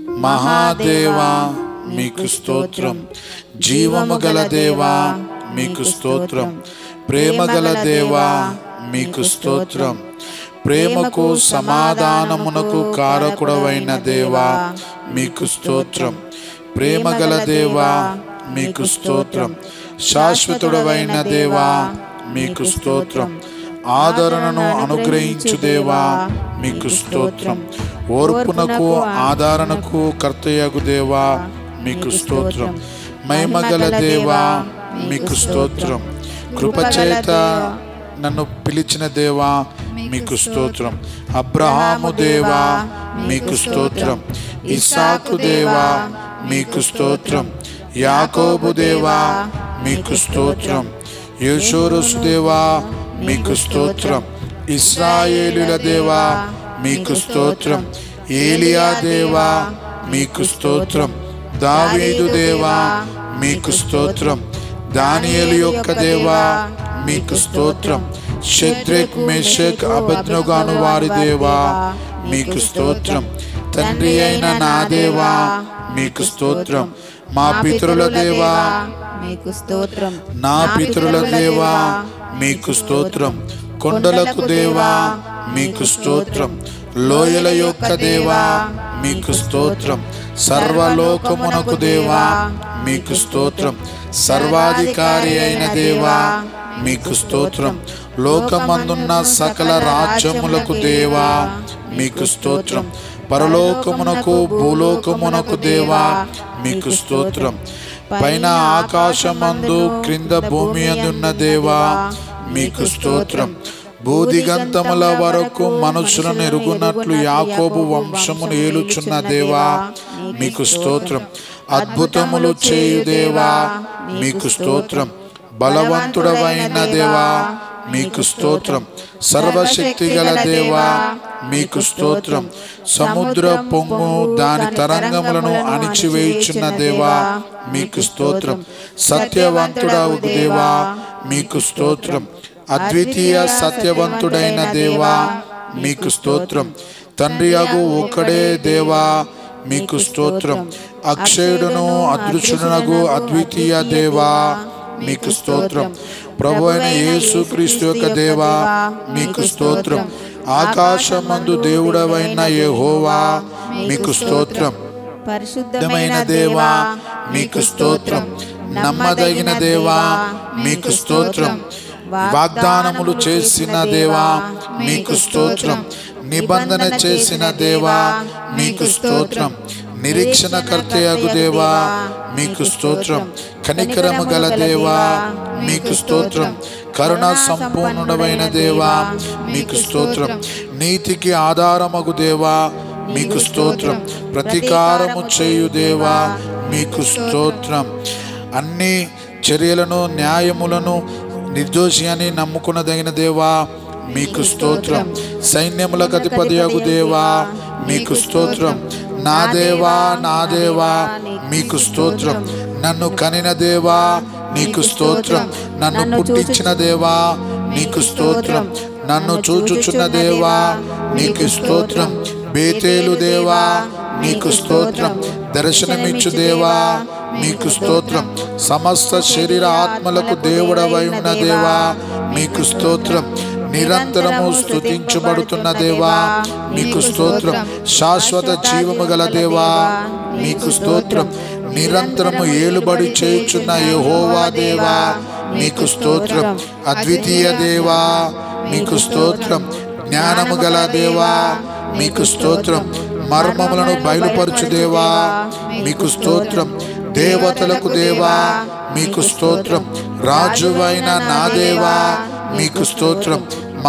మహాదేవా మీకు స్తోత్రం జీవము గల దేవా మీకు స్తోత్రం ప్రేమ గల దేవా మీకు స్తోత్రం ప్రేమకు సమాధానమునకు కారకుడవైన దేవా మీకు స్తోత్రం ప్రేమ గల దేవా మీకు స్తోత్రం శాశ్వతుడవైన దేవా మీకు స్తోత్రం ఆదరణను అనుగ్రహించు దేవా మీకు స్తోత్రం ఓర్పునకు ఆదరణకు కర్తయగు దేవా మీకు స్తోత్రం మహిమగల దేవా మీకు స్తోత్రం కృపచేత నన్ను పిలిచిన దేవా మీకు స్తోత్రం అబ్రహాము దేవా మీకు స్తోత్రం ఇస్సాకు దేవా మీకు స్తోత్రం యాకోబు దేవా మీకు స్తోత్రం యేషోరసు దేవా మీకు స్తోత్రం ఇస్రాయేలుల దేవా మీకు స్తోత్రం ఏలియా దేవా మీకు స్తోత్రం దావీదు దేవా మీకు స్తోత్రం దానియేలు యొక్క దేవా మీకు స్తోత్రం షద్రెక్ మేషక్ అబద్నగాను వారి దేవా మీకు స్తోత్రం తండ్రి అయిన నా దేవా మీకు స్తోత్రం మా పితరుల దేవా మీకు స్తోత్రం నా పితరుల దేవా మీకు స్తోత్రం కొండలకు దేవా మీకు స్తోత్రం లోయల యొక్క దేవా మీకు స్తోత్రం సర్వలోకమునకు దేవా మీకు స్తోత్రం సర్వాధికారి అయిన దేవా మీకు స్తోత్రం లోకమందున్న సకల రాజ్యములకు దేవా మీకు స్తోత్రం పరలోకమునకు భూలోకమునకు దేవా మీకు స్తోత్రం పైన ఆకాశమందు క్రింద భూమి అందున్న దేవా మీకు స్తోత్రం భూదిగంతముల వరకు మనుషులను ఎరుగునట్లు యాకోబు వంశమును ఏలుచున్న దేవా మీకు స్తోత్రం అద్భుతములు చేయు దేవా మీకు స్తోత్రం బలవంతుడవైన దేవా మీకు స్తోత్రం సర్వశక్తి గల దేవా మీకు స్తోత్రం సముద్ర పొంగు దాని తరంగములను అణిచివేయుచున్న దేవా మీకు స్తోత్రం సత్యవంతుడవు దేవా మీకు స్తోత్రం అద్వితీయ సత్యవంతుడైన దేవా మీకు స్తోత్రం తండ్రి అగు ఒక్కడే దేవా మీకు స్తోత్రం అక్షయుడును అదృశ్యుడునగు అద్వితీయ దేవా మీకు స్తోత్రం ప్రభు అయిన యేసుక్రీస్తు యొక్క దేవా మీకు స్తోత్రం ఆకాశమందు దేవుడవైన యెహోవా మీకు స్తోత్రం పరిశుద్ధమైన దేవా మీకు స్తోత్రం నమ్మదగిన దేవా మీకు స్తోత్రం వాగ్దానములు చేసిన దేవా మీకు స్తోత్రం నిబంధన చేసిన దేవా మీకు స్తోత్రం నిరీక్షణ కర్తయగు దేవా మీకు స్తోత్రం కనికరము గల దేవా మీకు స్తోత్రం కరుణ సంపూర్ణుడమైన దేవా మీకు స్తోత్రం నీతికి ఆధారమగు దేవా మీకు స్తోత్రం ప్రతీకారము చేయు దేవా మీకు స్తోత్రం అన్ని చర్యలను న్యాయములను నిర్దోషి అని నమ్ముకునదగిన దేవా మీకు స్తోత్రం సైన్యములకు అధిపతియగు దేవా మీకు స్తోత్రం నా దేవా నా దేవా మీకు స్తోత్రం నన్ను కనిన దేవా నీకు స్తోత్రం నన్ను పుట్టించిన దేవా నీకు స్తోత్రం నన్ను చూచుచున్న దేవా నీకు స్తోత్రం బేతేలు దేవా నీకు స్తోత్రం దర్శనమిచ్చు దేవా మీకు స్తోత్రం సమస్త శరీర ఆత్మలకు దేవుడవై ఉన్న దేవా మీకు స్తోత్రం నిరంతరము స్తుతించబడుతున్న దేవా మీకు స్తోత్రం శాశ్వత జీవము గల దేవా మీకు స్తోత్రం నిరంతరము ఏలుబడి చేయుచున్న యెహోవా దేవా మీకు స్తోత్రం అద్వితీయ దేవా మీకు స్తోత్రం జ్ఞానము గల దేవా మీకు స్తోత్రం మర్మములను బయలుపరచు దేవా మీకు స్తోత్రం దేవతలకు దేవా మీకు స్తోత్రం రాజువైన నా దేవా మీకు స్తోత్రం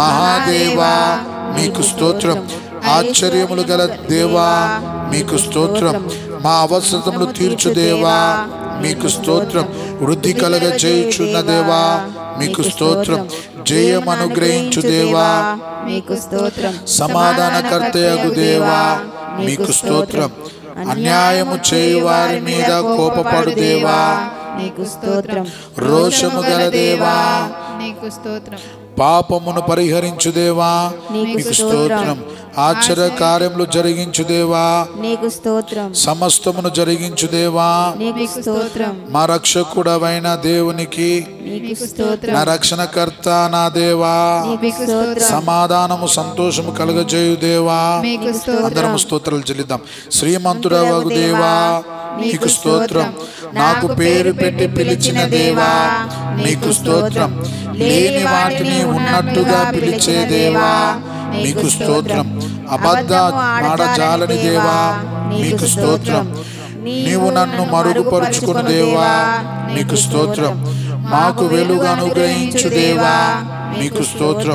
మహాదేవా మీకు స్తోత్రం ఆశ్చర్యములు గల దేవా మీకు స్తోత్రం మా అవసరములు తీర్చు దేవా మీకు స్తోత్రం వృద్ధి కలగ చేయుచున్న దేవా మీకు స్తోత్రం జయం అనుగ్రహించు దేవా మీకు స్తోత్రం సమాధానకర్తయగు దేవా మీకు స్తోత్రం అన్యాయము చేయు వారి మీద కోపపడు దేవా మీకు స్తోత్రం రోషము గల దేవా నీకు స్తోత్రం పాపమును పరిహరించు దేవా మీకు స్తోత్రం ఆశ్చర్య కార్యములు జరిగించు దేవా నీకు స్తోత్రం సమస్తమును జరిగించు దేవా నీకు స్తోత్రం మా రక్షకుడవైన దేవునికి నీకు స్తోత్రం నా రక్షణకర్త నా దేవా నీకు స్తోత్రం సమాధానము సంతోషము కలుగజేయు దేవా మీకు స్తోత్రం అందరము స్తోత్రాలు చెల్లిద్దాం శ్రీమంతుడవగు దేవా నీకు స్తోత్రం నాకు పేరు పెట్టి పిలిచిన దేవా నీకు స్తోత్రం లేని వాటిని ఉన్నట్టుగా పిలిచే దేవా మీకు స్తోత్రం అబద్ధ మాడజాలని దేవా మీకు స్తోత్రం నీవు నన్ను మరుగుపరుచుకుని దేవా నీకు స్తోత్రం మాకు వెలుగు అనుగ్రహించు దేవా మీకు స్తోత్రం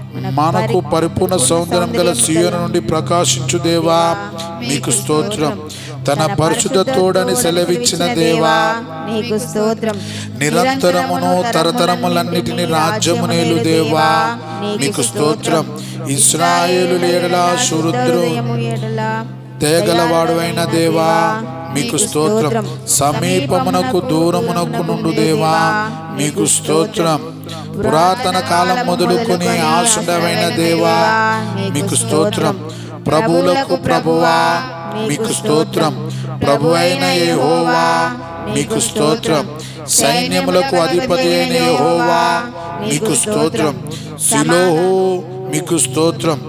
మనకు పరిపూర్ణ సౌందర్యం గల సీయోను నుండి ప్రకాశించు దేవా మీకు స్తోత్రం తన పరిశుద్ధ తోడని సెలవిచ్చిన దేవా నీకు స్తోత్రం నిరంతరమును తరతరములన్నిటిని రాజ్యము నేలు దేవా మీకు స్తోత్రం ఇస్రాయేలు లేడలా శురుద్రు హృదయము ఎడల తేగలవాడు అయిన దేవా మీకు స్తోత్రం సమీపమునకు దూరమునకు నుండు దేవా మీకు స్తోత్రం పురాతన కాలం మొదలుకొని ఆశుడమైన దేవా మీకు స్తోత్రం ప్రభువులకు ప్రభువా మీకు స్తోత్రం ప్రభు అయిన యెహోవా మీకు స్తోత్రం సైన్యములకు అధిపతి అయిన యెహోవా మీకు స్తోత్రం శిలోహు మీకు స్తోత్రం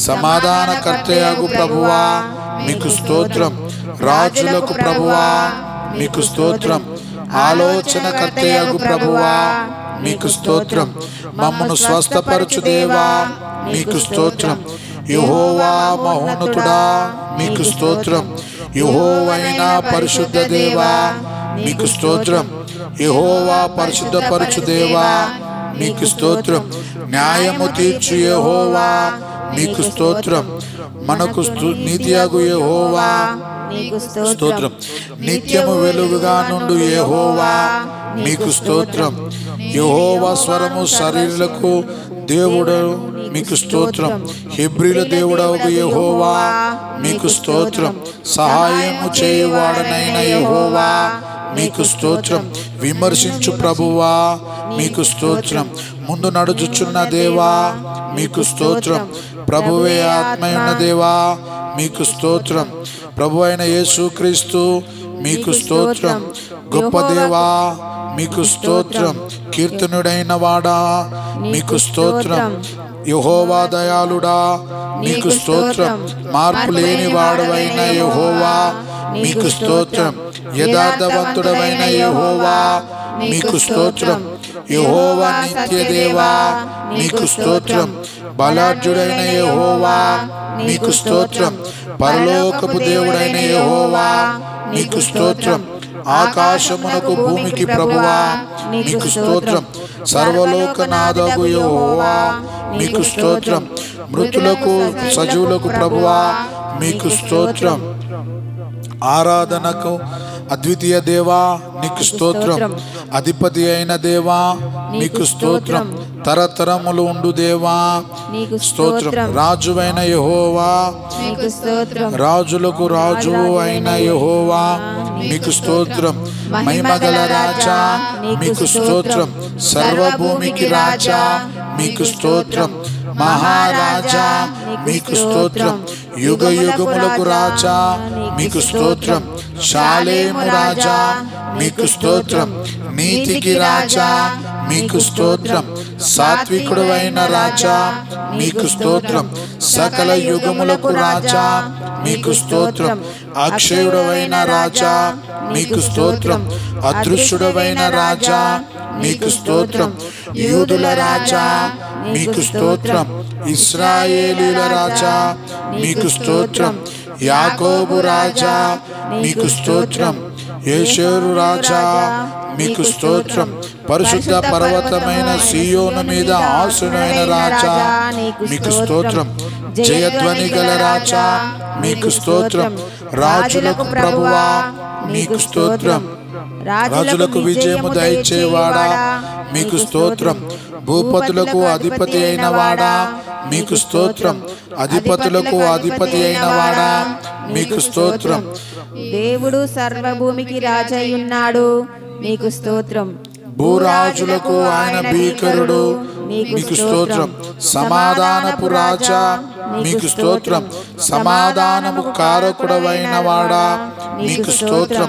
సమాధానకర్తయగు ప్రభువా మీకు స్తోత్రం రాజులకు ప్రభువా మీకు స్తోత్రం ఆలోచన కర్తయగు ప్రభువా మీకు స్తోత్రం మమ్మను స్వస్థపరచు దేవా మీకు స్తోత్రం యహోవా మహోన్నతుడా మీకు స్తోత్రం యహోవైన పరిశుద్ధ దేవా మీకు స్తోత్రం యహోవా పరిశుద్ధపరచు దేవా మీకు స్తోత్రం న్యాయము తీర్చు యహోవా మీకు స్తోత్రం మనకు స్తు- నీతియాగు యెహోవా నీకు స్తోత్రం నిత్యము వెలుగుగా నుండు యెహోవా మీకు స్తోత్రం యెహోవా స్వరము శరీరులకు దేవుడు మీకు స్తోత్రం హెబ్రిల దేవుడవు యెహోవా మీకు స్తోత్రం సహాయము చేయువాడనైన యెహోవా మీకు స్తోత్రం విమర్శించు ప్రభువా మీకు స్తోత్రం ముందు నడుచుచున్న దేవా మీకు స్తోత్రం ప్రభువే ఆత్మయున్న దేవా మీకు స్తోత్రం ప్రభు అయిన యేసుక్రీస్తు మీకు స్తోత్రం గొప్ప దేవా మీకు స్తోత్రం కీర్తనుడైన వాడా మీకు స్తోత్రం యహోవా దయాళుడా మీకు స్తోత్రం మార్పు లేని వాడవైన యహోవా మీకు స్తోత్రం యథార్థవంతుడమైన యహోవా మీకు స్తోత్రం యహోవా నిత్య దేవా మీకు స్తోత్రం బలాఢ్యుడైన యహోవా మీకు స్తోత్రం పరలోకపు దేవుడైన యహోవా మీకు స్తోత్రం ఆకాశమునకు భూమికి ప్రభువా మీకు స్తోత్రం సర్వలోకనాథగు యెహోవా మీకు స్తోత్రం మృతులకు సజీవులకు ప్రభువా మీకు స్తోత్రం ఆరాధనకు అద్వితీయ దేవా నీకు స్తోత్రం అధిపతి అయిన దేవా నీకు స్తోత్రం తరతరములు ఉండు దేవా నీకు స్తోత్రం స్తోత్రం రాజువైన యెహోవా నీకు స్తోత్రం రాజులకు రాజు అయిన యెహోవా మీకు స్తోత్రం మహిమగల రాజా మీకు స్తోత్రం సర్వభూమికి రాజా మీకు స్తోత్రం మహారాజా మీకు స్తోత్రం యుగ యుగములకు రాజా మీకు స్తోత్రం శాలేము రాజా మీకు స్తోత్రం నీతికి రాజా మీకు స్తోత్రం సాత్వికుడు అయిన రాజా మీకు స్తోత్రం సకల యుగములకు రాజా మీకు స్తోత్రం అక్షయుడవైన రాజా మీకు స్తోత్రం అదృశ్యుడవైన రాజా మీకు స్తోత్రం యూదుల రాజా మీకు స్తోత్రం ఇస్రాయేలీల రాజా మీకు స్తోత్రం యాకోబు రాజా మీకు స్తోత్రం యేషేరు రాజా మీకు స్తోత్రం పరిశుద్ధ పర్వతమైన సియోను మీద ఆసునైన రాజా మీకు స్తోత్రం జయధ్వని గల రాజా మీకు స్తోత్రం రాజులకు ప్రభువా మీకు స్తోత్రం రాజులకు విజయము దయచేవాడా మీకు స్తోత్రం భూపతులకు అధిపతి అయిన వాడా మీకు స్తోత్రం అధిపతులకు అధిపతి అయిన వాడా మీకు స్తోత్రం దేవుడు సర్వభూమికి రాజయ్యున్నాడు నీకు స్తోత్రం భూరాజులకు ఆయన భీకరుడు మీకు స్తోత్రం సమాధానపు రాజా మీకు స్తోత్రం సమాధానము కారకుడవైన వాడా మీకు స్తోత్రం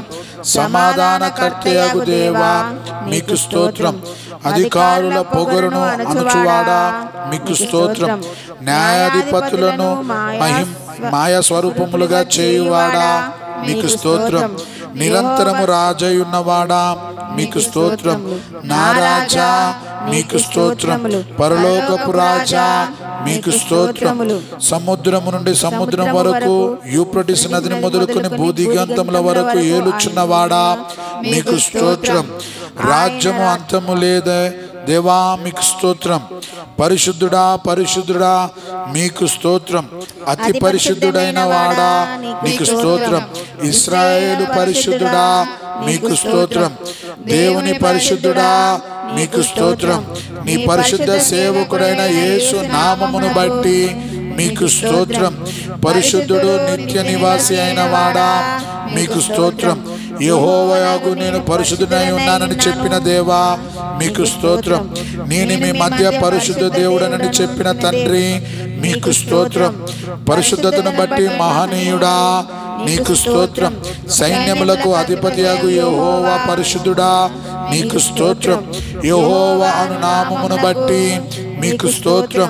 సమాధానకర్తయగు దేవా మీకు స్తోత్రం అధికారుల పొగరును అనుచువాడా మీకు స్తోత్రం న్యాయాధిపతులను మహిం మాయ స్వరూపములుగా చేయువాడా మీకు స్తోత్రం నిరంతరము రాజయున్నవాడా మీకు స్తోత్రం నా రాజా మీకు స్తోత్రం పరలోకపు రాజా మీకు స్తోత్రం సముద్రము నుండి సముద్రం వరకు యూప్రటిస్ నదిని మొదలుకొని భూదిగంతముల వరకు ఏలుచున్నవాడా మీకు స్తోత్రం రాజ్యము అంతము లేదే దేవా మీకు స్తోత్రం పరిశుద్ధుడా పరిశుద్ధుడా మీకు స్తోత్రం అతి పరిశుద్ధుడైన వాడా నీకు స్తోత్రం ఇస్రాయేలు పరిశుద్ధుడా మీకు స్తోత్రం దేవుని పరిశుద్ధుడా మీకు స్తోత్రం నీ పరిశుద్ధ సేవకుడైన యేసు నామమును బట్టి మీకు స్తోత్రం పరిశుద్ధుడు నిత్య నివాసి అయిన వాడా మీకు స్తోత్రం యహోవయాగు నేను పరిశుద్ధుడై ఉన్నానని చెప్పిన దేవా మీకు స్తోత్రం నేను మీ మధ్య పరిశుద్ధ దేవుడనని చెప్పిన తండ్రి మీకు స్తోత్రం పరిశుద్ధతను బట్టి మహనీయుడా నీకు స్తోత్రం సైన్యములకు అధిపతియగు యహోవా పరిశుద్ధుడా నీకు స్తోత్రం యహోవా అను నామమును బట్టి మీకు స్తోత్రం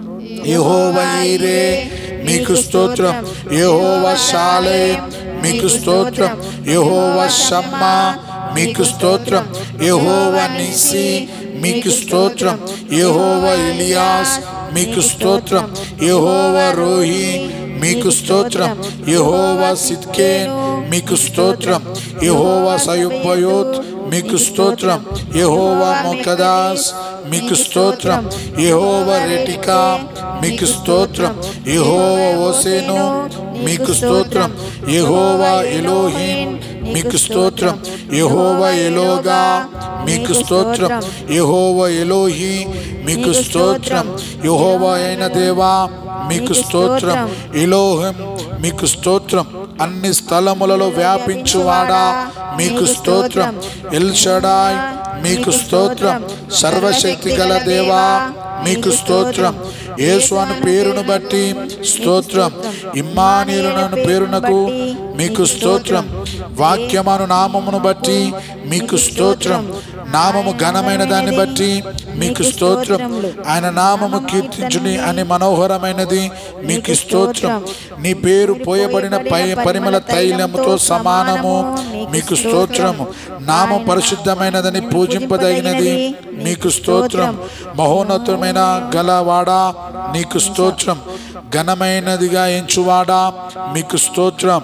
యహోవా ఈరే మీకు స్తోత్రం యహోవా శాలే మీకు స్తోత్రం యహోవా షమ్మా మీకు స్తోత్రం యహోవా నిసి మీకు స్తోత్రం యహోవా ఇలియాస్ మీకు స్తోత్రం యహోవా రోహి మీకు స్తోత్రం యహోవా సిద్కేన్ మీకు స్తోత్రం యహోవా సయుబ్బయోత్ మీకు స్తోత్రం యెహోవా మొకదాస్ మీకు స్తోత్రం యెహోవా రెటికా మీకు స్తోత్రం యెహోవా ఓసేను మీకు స్తోత్రం యెహోవా ఎలోహిం మీకు స్తోత్రం యెహోవా ఎలోగా మీకు స్తోత్రం యెహోవా ఎలోహి మీకు స్తోత్రం యెహోవా అయిన దేవా మీకు స్తోత్రం ఎలోహం మీకు స్తోత్రం అన్ని స్థలములలో వ్యాపించువాడా మీకు స్తోత్రం ఎల్షడాయ్ మీకు స్తోత్రం సర్వశక్తి గల దేవా మీకు స్తోత్రం యేసు అను పేరును బట్టి స్తోత్రం ఇమ్మానీయులను పేరునకు మీకు స్తోత్రం వాక్యమను నామమును బట్టి మీకు స్తోత్రం నామము ఘనమైన దాన్ని బట్టి మీకు స్తోత్రం ఆయన నామము కీర్తించుని అని మనోహరమైనది మీకు స్తోత్రం నీ పేరు పోయబడిన పై పరిమళ తైలముతో సమానము మీకు స్తోత్రము నామం పరిశుద్ధమైనదని పూజింపదగినది మీకు స్తోత్రం మహోన్నతమైన గలవాడా నీకు స్తోత్రం ఘనమైనదిగా ఎంచువాడా మీకు స్తోత్రం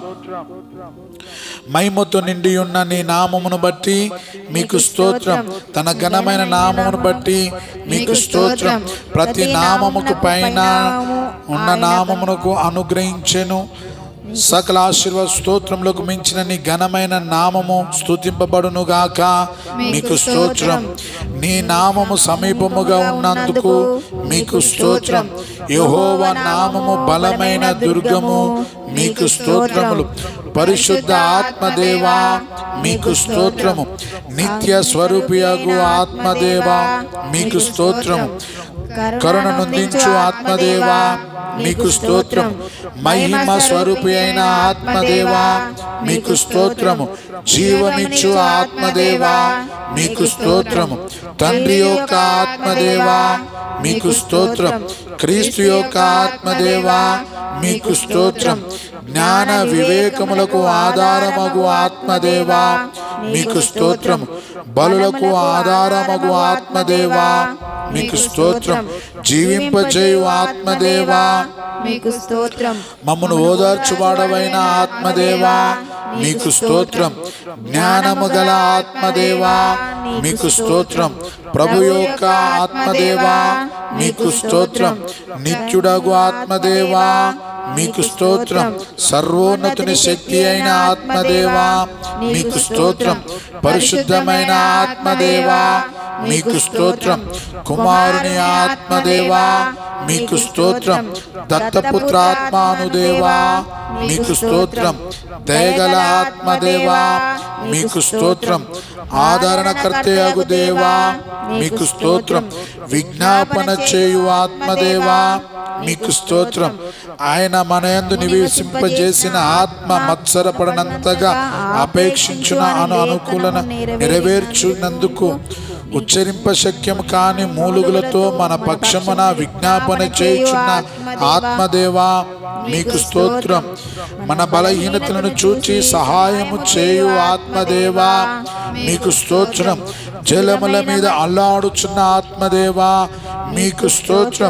మహిమతో నిండి ఉన్న నీ నామమును బట్టి మీకు స్తోత్రం తన ఘనమైన నామమును బట్టి మీకు స్తోత్రం ప్రతి నామముకు పైన ఉన్న నామమునకు అనుగ్రహించెను సకల ఆశీర్వాద స్తోత్రములకు మించిన నీ ఘనమైన నామము స్తుతింపబడును గాక మీకు స్తోత్రం నీ నామము సమీపముగా ఉన్నందుకు మీకు స్తోత్రం యెహోవా నామము బలమైన దుర్గము మీకు స్తోత్రములు పరిశుద్ధ ఆత్మదేవా మీకు స్తోత్రము నిత్య స్వరూపియగు ఆత్మదేవా మీకు స్తోత్రము కరుణ నొందించు ఆత్మదేవా మీకు స్తోత్రం మహిమ స్వరూపి అయిన ఆత్మదేవా మీకు స్తోత్రము జీవమిచ్చు ఆత్మదేవా మీకు స్తోత్రము తండ్రి యొక్క ఆత్మదేవా మీకు స్తోత్రం క్రీస్తు యొక్క ఆత్మదేవా మీకు స్తోత్రం జ్ఞాన వివేకములకు ఆధారమగు ఆత్మదేవా మీకు స్తోత్రం బలులకు ఆధారమగు ఆత్మదేవా మీకు స్తోత్రం జీవింపజేయు ఆత్మదేవా మీకు స్తోత్రం మమ్మను ఓదార్చువాడవైన ఆత్మదేవా మీకు స్తోత్రం జ్ఞానము గల ఆత్మదేవా మీకు స్తోత్రం ప్రభు యొక్క ఆత్మదేవా మీకు స్తోత్రం నిత్యుడగు ఆత్మదేవా మీకు స్తోత్రం సర్వోన్నతుని శక్తి అయిన ఆత్మదేవా మీకు స్తోత్రం పరిశుద్ధమైన ఆత్మదేవా మీకు స్తోత్రం కుమారుని ఆత్మదేవా మీకు స్తోత్రం దత్తపుత్రాత్మానుదేవా మీకు స్తోత్రం దయగల ఆత్మదేవా మీకు స్తోత్రం ఆదరణకర్తయగు దేవా మీకు స్తోత్రం విజ్ఞాపన చేయు ఆత్మదేవా మీకు స్తోత్రం ఆయన మనయందు నివేశింపజేసిన ఆత్మ మత్సరపడనంతగా అపేక్షించిన అను అనుకూలన నెరవేర్చున్నందుకు ఉచ్చరింప శక్యం కాని మూలుగులతో మన పక్షమున విజ్ఞాపన చేయుచున్న ఆత్మదేవా మీకు స్తోత్రం మన బలహీనతలను చూచి సహాయము చేయు ఆత్మదేవా మీకు స్తోత్రం జలముల మీద అల్లాడుచున్న ఆత్మదేవా మీకు స్తోత్రం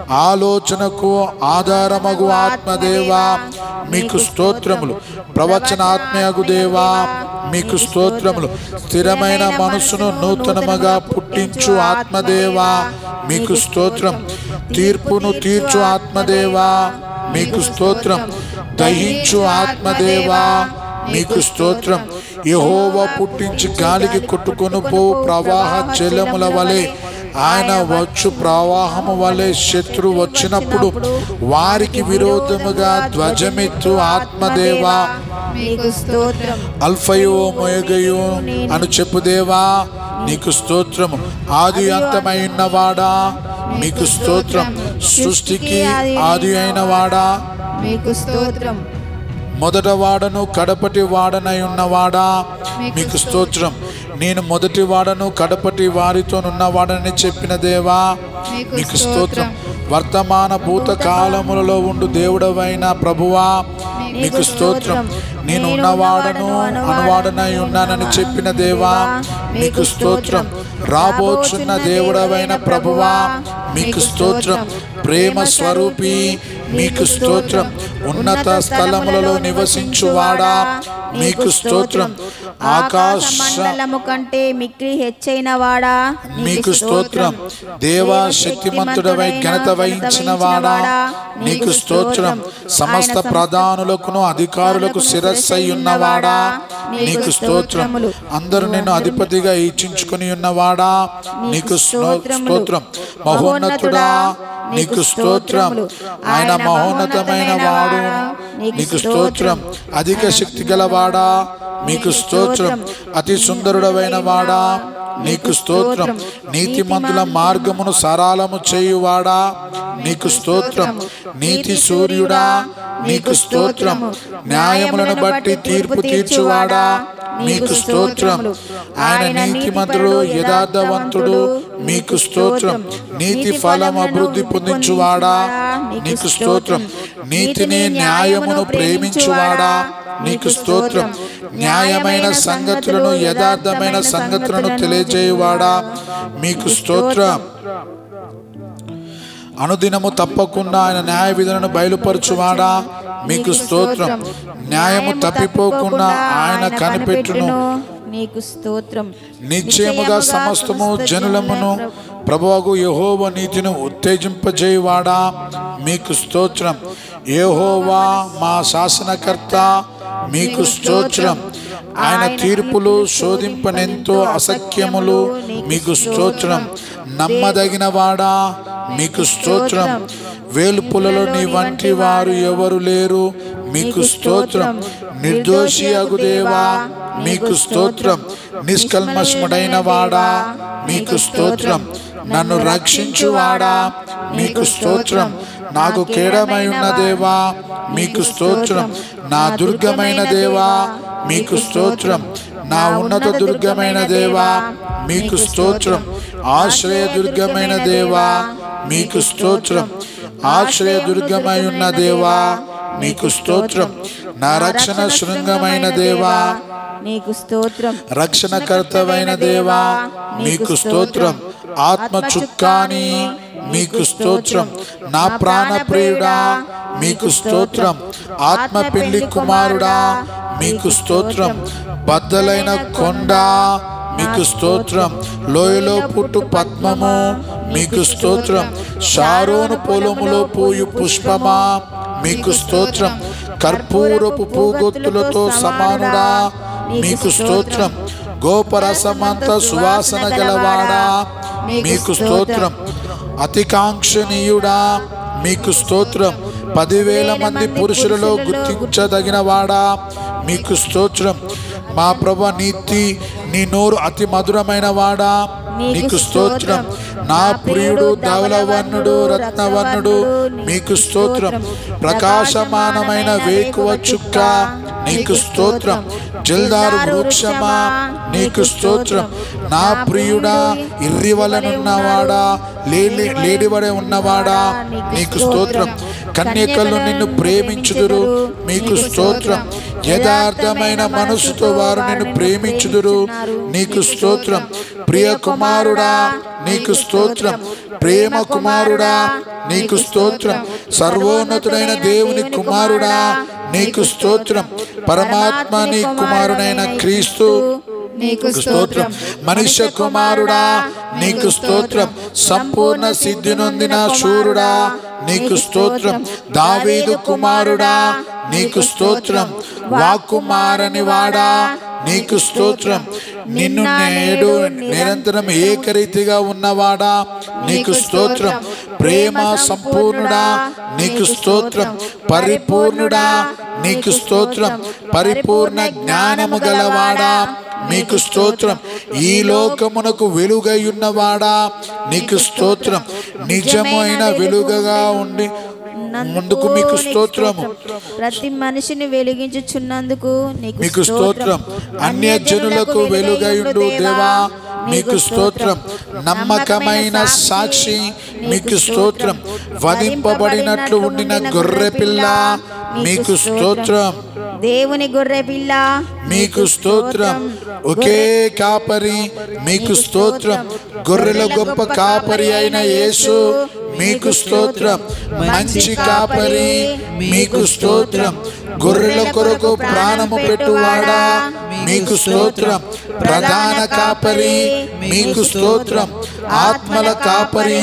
ఆలోచనకు ఆధారమగు ఆత్మదేవా మీకు స్తోత్రములు ప్రవచనాత్మయగు దేవా మీకు స్తోత్రములు స్థిరమైన మనసును నూతనముగా పుట్టించు ఆత్మదేవా మీకు స్తోత్రం తీర్పును తీర్చు ఆత్మదేవా మీకు స్తోత్రం దహించు ఆత్మదేవా మీకు స్తోత్రం యహోవ పుట్టించి గాలికి కొట్టుకొని పోవు ప్రవాహ జలముల వలె ఆయన వచ్చు ప్రవాహము వలె శత్రు వచ్చినప్పుడు వారికి విరోధముగా ధ్వజమెత్తు ఆత్మదేవా మీకు స్తోత్రం అల్ఫయో మొయగయో అను చెప్పు దేవా నీకు స్తోత్రము ఆది అంతమై ఉన్నవాడా మీకు స్తోత్రం సృష్టికి ఆది అయిన వాడా మీకు స్తోత్రం మొదట వాడను కడపటి వాడనై ఉన్నవాడా మీకు స్తోత్రం నేను మొదటి వాడను కడపటి వారితో ఉన్నవాడని చెప్పిన దేవా మీకు స్తోత్రం వర్తమాన భూత కాలములలో ఉండు దేవుడవైన ప్రభువా మీకు స్తోత్రం నేను ఉన్నవాడను అనువాడనై ఉన్నానని చెప్పిన దేవా మీకు స్తోత్రం రాబోచున్న దేవుడవైన ప్రభువా మీకు స్తోత్రం ప్రేమ స్వరూపి మీకు స్తోత్రం ఉన్నత స్థలములలో నివసించువాడా మీకు స్తోత్రం ఆకాశ ఆకాశ మండలము కంటే మిక్కిలి హెచ్చైన వాడా మీకు స్తోత్రం దేవా శక్తిమంతుడవై ఘనత వహించిన వాడా నీకు స్తోత్రం సమస్త ప్రధానులకును అధికారులకు శిరస్సై ఉన్నవాడా నీకు స్తోత్రం అందరూ నేను అధిపతిగా ఇచ్చించుకుని ఉన్నవాడా నీకు స్నో- స్తోత్రం మహోన్నతుడా నీకు స్తోత్రం ఆయన మహోన్నతమైన వాడు నీకు స్తోత్రం అధిక శక్తి గలవాడా మీకు స్తోత్రం అతి సుందరుడమైన వాడా నీకు స్తోత్రం నీతిమంతుల మార్గమును సరాలము చేయువాడా నీకు స్తోత్రం నీతి సూర్యుడా నీకు స్తోత్రం న్యాయములను బట్టి తీర్పు తీర్చువాడా మీకు స్తోత్రం ఆయన నీతిమంతుడు యథార్థవంతుడు మీకు స్తోత్రం నీతి ఫలం అభివృద్ధి పొందించువాడా నీకు స్తోత్రం నీతిని న్యాయమును ప్రేమించువాడా నీకు స్తోత్రం న్యాయమైన సంగతులను యథార్థమైన సంగతులను తెలియజేయువాడా మీకు స్తోత్రం అనుదినము తప్పకుండా ఆయన న్యాయ విధులను బయలుపరచువాడా మీకు స్తోత్రం న్యాయము తప్పిపోకుండా ఆయన కనిపెట్టును నీకు స్తోత్రం నిశ్చయముగా సమస్తము జనులమును ప్రభువగు యహోవ నీతిని ఉత్తేజింపజేయువాడా మీకు స్తోత్రం యెహోవా మా శాసనకర్త మీకు స్తోత్రం ఆయన తీర్పులు శోధింపనెంతో అసఖ్యములు మీకు స్తోత్రం నమ్మదగిన వాడా మీకు స్తోత్రం వేలుపులలో నీ వంటి వారు ఎవరు లేరు మీకు స్తోత్రం నిర్దోషి అగుదేవా మీకు స్తోత్రం నిష్కల్మషముడైన వాడా మీకు స్తోత్రం నన్ను రక్షించువాడా మీకు స్తోత్రం నాకు కేడమై ఉన్న దేవా మీకు స్తోత్రం నా దుర్గమైన దేవా మీకు స్తోత్రం నా ఉన్నత దుర్గమైన దేవా మీకు స్తోత్రం ఆశ్రయ దుర్గమైన దేవా మీకు స్తోత్రం ఆశ్రయ దుర్గమై ఉన్న దేవా మీకు స్తోత్రం నా రక్షణ శృంగమైన దేవా నీకు స్తోత్రం రక్షణకర్తవైన దేవా మీకు స్తోత్రం ఆత్మ చుక్కాని మీకు స్తోత్రం నా ప్రాణ ప్రియుడా మీకు స్తోత్రం ఆత్మ పెళ్లి కుమారుడా మీకు స్తోత్రం బద్దలైన కొండ మీకు స్తోత్రం లోయలో పుట్టు పద్మము మీకు స్తోత్రం షారోను పొలములో పూయు పుష్పమా మీకు స్తోత్రం కర్పూరపు పూగొత్తులతో సమానుడా మీకు స్తోత్రం గోపరసమంత సువాసన గలవాడా మీకు స్తోత్రం అతికాంక్షణీయుడా మీకు స్తోత్రం పదివేల మంది పురుషులలో గుర్తించదగిన వాడా మీకు స్తోత్రం మా ప్రభ నీతి నీ నోరు అతి మధురమైన వాడా నీకు స్తోత్రం నా ప్రియుడు ధవలవర్ణుడు రత్నవర్ణుడు మీకు స్తోత్రం ప్రకాశమానమైన వేకువ చుక్క నీకు స్తోత్రం జల్దారు వృక్షమా నీకు స్తోత్రం నా ప్రియుడా ఇర్రివలనున్నవాడా లేడి లేడివడే ఉన్నవాడా నీకు స్తోత్రం కన్యకలు నిన్ను ప్రేమించుదురు మీకు స్తోత్రం యథార్థమైన మనసుతో వారు నిన్ను ప్రేమించుదురు నీకు స్తోత్రం ప్రియ కుమారుడా నీకు స్తోత్రం ప్రేమ కుమారుడా నీకు స్తోత్రం సర్వోన్నతుడైన దేవుని కుమారుడా నీకు స్తోత్రం పరమాత్మ నీ కుమారుడైన క్రీస్తు నీకు స్తోత్రం మనుష్య కుమారుడా నీకు స్తోత్రం సంపూర్ణ సిద్ధి నొందిన శూరుడా నీకు స్తోత్రం దావీదు కుమారుడా నీకు స్తోత్రం వాకుమారని వాడా నీకు స్తోత్రం నిన్ను నేడు నిరంతరం ఏకరీతిగా ఉన్నవాడా నీకు స్తోత్రం ప్రేమ సంపూర్ణుడా నీకు స్తోత్రం పరిపూర్ణుడా నీకు స్తోత్రం పరిపూర్ణ జ్ఞానము గలవాడా నీకు స్తోత్రం ఈ లోకమునకు వెలుగై ఉన్నవాడా నీకు స్తోత్రం నిజమైన వెలుగగా ఉండి ముందుకు మీకు స్తోత్రము ప్రతి మనిషిని వెలిగించుచున్నందుకు నీకు మీకు స్తోత్రం అన్య జనులకు వెలుగయుండు దేవా మీకు స్తోత్రం నమ్మకమైన సాక్షి మీకు స్తోత్రం వధింపబడినట్లు ఉండిన గొర్రె పిల్ల మీకు స్తోత్రం దేవుని గొర్రె పిల్ల మీకు స్తోత్రం ఒకే కాపరి మీకు స్తోత్రం గొర్రెల గొప్ప కాపరి అయిన యేసు మీకు స్తోత్రం మంచి కాపరి మీకు స్తోత్రం గొర్రెల కొరకు ప్రాణము పెట్టువాడా మీకు స్తోత్రం ప్రధాన కాపరి మీకు స్తోత్రం ఆత్మల కాపరి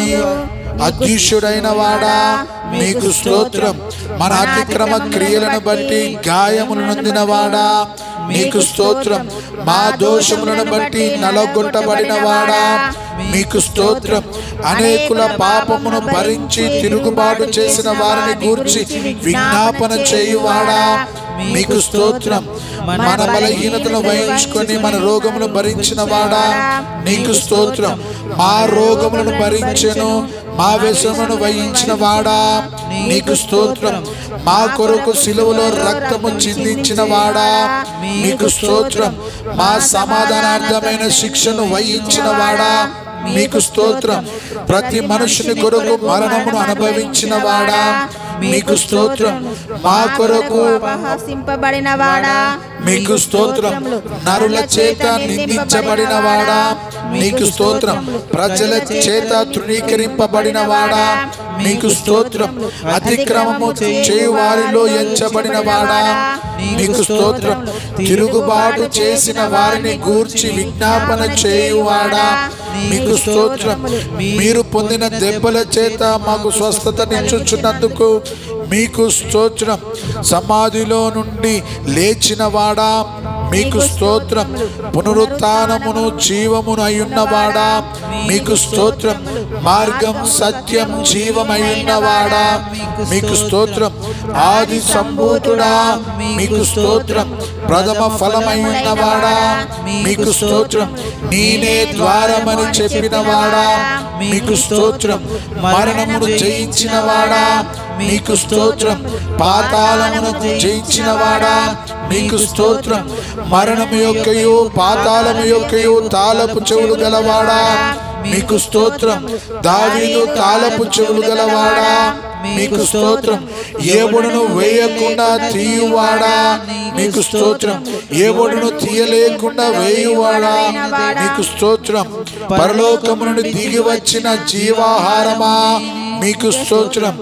అధ్యక్షుడైన వాడా మీకు స్తోత్రం మన అతిక్రమ క్రియలను బట్టి గాయములు నొందిన వాడా మీకు స్తోత్రం మా దోషములను బట్టి నలగొట్టబడిన వాడా మీకు స్తోత్రం అనేకుల పాపమును భరించి తిరుగుబాటు చేసిన వారిని గూర్చి విజ్ఞాపన చేయువాడా మీకు స్తోత్రం మన బలహీనతను వహించుకొని మన రోగమును భరించిన వాడా నీకు స్తోత్రం మా రోగములను భరించెను మా వ్యసనమును వహించిన వాడా నీకు స్తోత్రం మా కొరకు సిలువలో రక్తము చిందించిన వాడా నీకు స్తోత్రం మా సమాధానార్థమైన శిక్షను వహించిన వాడా మీకు స్తోత్రం ప్రతి మనుషుని కొరకు మరణమును అనుభవించిన వాడా మీకు స్తోత్రం మా కొరకు అపహసింపబడిన వాడా మీకు స్తోత్రం నరుల చేత నిందించబడిన వాడా నీకు స్తోత్రం ప్రజల చేత తృణీకరింపబడిన వాడా నీకు స్తోత్రం అతిక్రమము చేయు వారిలో ఎంచబడిన వాడా నీకు స్తోత్రం తిరుగుబాటు చేసిన వారిని గూర్చి విజ్ఞాపన చేయువాడా మీకు స్తోత్రం మీరు పొందిన దెబ్బల చేత మాకు స్వస్థతనిచ్చుచున్నందుకు మీకు స్తోత్రం సమాధిలో నుండి లేచిన వాడా మీకు స్తోత్రం పునరుత్నమును జీవమును అయ్యున్నవాడా మీకు స్తోత్రం మార్గం సత్యం జీవమయ్యున్నవాడా మీకు స్తోత్రం ఆది సంభూతుడా మీకు స్తోత్రం ప్రథమ ఫలమయ్యున్నవాడా మీకు స్తోత్రం నేనే ద్వారమని చెప్పిన వాడా మీకు స్తోత్రం మరణమును జయించిన వాడా మీకు స్తోత్రం పాతాళమును జయించిన వాడా మీకు స్తోత్రం మరణము యొక్కయు పాతాళము యొక్కయు తాళపు చెవులు గలవాడా మీకు స్తోత్రం దావీదు తాళపు చెవులు గలవాడా మీకు స్తోత్రం ఏబుడును వేయకుండా తీయువాడా మీకు స్తోత్రం ఏబుడును తీయలేకుండా వేయువాడా మీకు స్తోత్రం పరలోకము నుండి దిగి వచ్చిన జీవాహారమా మీకు స్తోత్రం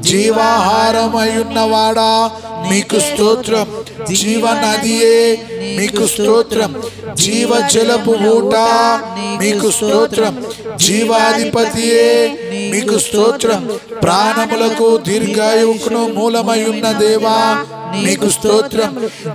జీవాహారం అయ్యున్నవాడా మీకు స్తోత్రం జీవ నదియే మీకు స్తోత్రం జీవ జలపు ఊట మీకు స్తోత్రం జీవాధిపతియే మీకు స్తోత్రం ప్రాణములకు దీర్ఘాయువుకును మూలమై ఉన్న దేవా మీకు స్తోత్రం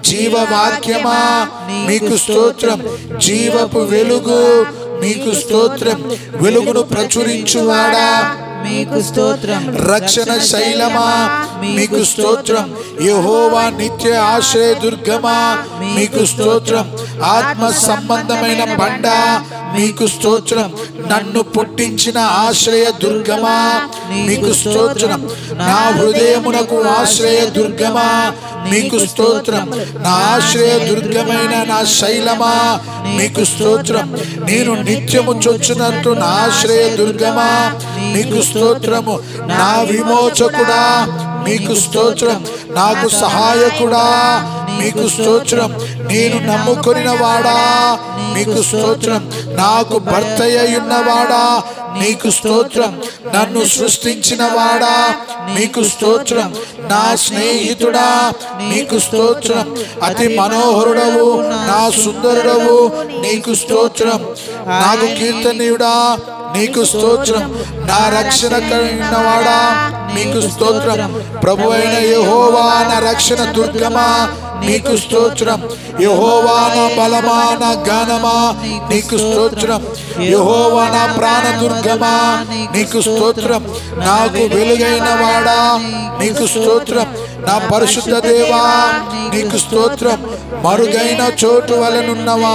జీవవాక్యమా మీకు స్తోత్రం జీవపు వెలుగు మీకు స్తోత్రం వెలుగును ప్రచురించువాడా మీకు స్తోత్రం రక్షణ శైలమా మీకు స్తోత్రం యెహోవా నిత్య ఆశ్రయ దుర్గమా మీకు స్తోత్రం ఆత్మ సంబంధమైన బండ మీకు స్తోత్రం నన్ను పుట్టించిన ఆశ్రయ దుర్గమా మీకు స్తోత్రం నా హృదయమునకు ఆశ్రయ దుర్గమా మీకు స్తోత్రం నా ఆశ్రయ దుర్గమైన నా శైలమా మీకు స్తోత్రం నేను నిత్యము చొచ్చునట్టు నా ఆశ్రయ దుర్గమా మీకు స్తోత్రము నా విమోచకుడా మీకు స్తోత్రం నాకు సహాయకుడా మీకు స్తోత్రం నేను నమ్ముకొనిన వాడా మీకు స్తోత్రం నాకు భర్త ఉన్నవాడా నీకు స్తోత్రం నన్ను సృష్టించిన వాడా మీకు స్తోత్రం నా స్నేహితుడా నీకు స్తోత్రం అతి మనోహరుడవు నా సుందరుడవు నీకు స్తోత్రం నాకు కీర్తనీయుడా నీకు స్తోత్రం నా రక్షణ కలిగినవాడా నీకు స్తోత్రం ప్రభు అయిన యెహోవా నా రక్షణ దుర్గమా నీకు స్తోత్రం యెహోవా నా బలమా నా గానమా నీకు స్తోత్రం యెహోవా నా ప్రాణ దుర్గమా నీకు స్తోత్రం నాకు వెలుగైన వాడా నీకు స్తోత్రం నా పరిశుద్ధ దేవా నీకు స్తోత్రం మరుగైన చోటు వలనున్నవా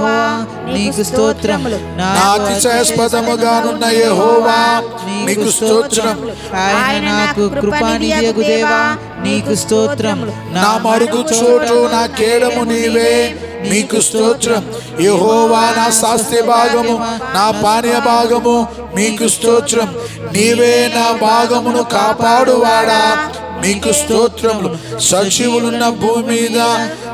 నీకు స్తోత్రం నా అతిశయాస్పదముగానున్న యెహోవా నీకు స్తోత్రం ఆయన నాకు కృపానిధియగు దేవా నీకు స్తోత్రం నా మరుగు చోటు నా కేడము నీవే నీకు స్తోత్రం యెహోవా నా శాస్త్ర భాగము నా పానీయ భాగము మీకు స్తోత్రం నీవే నా భాగమును కాపాడువాడా మీకు స్తోత్రములు సజీవులున్న భూమి మీద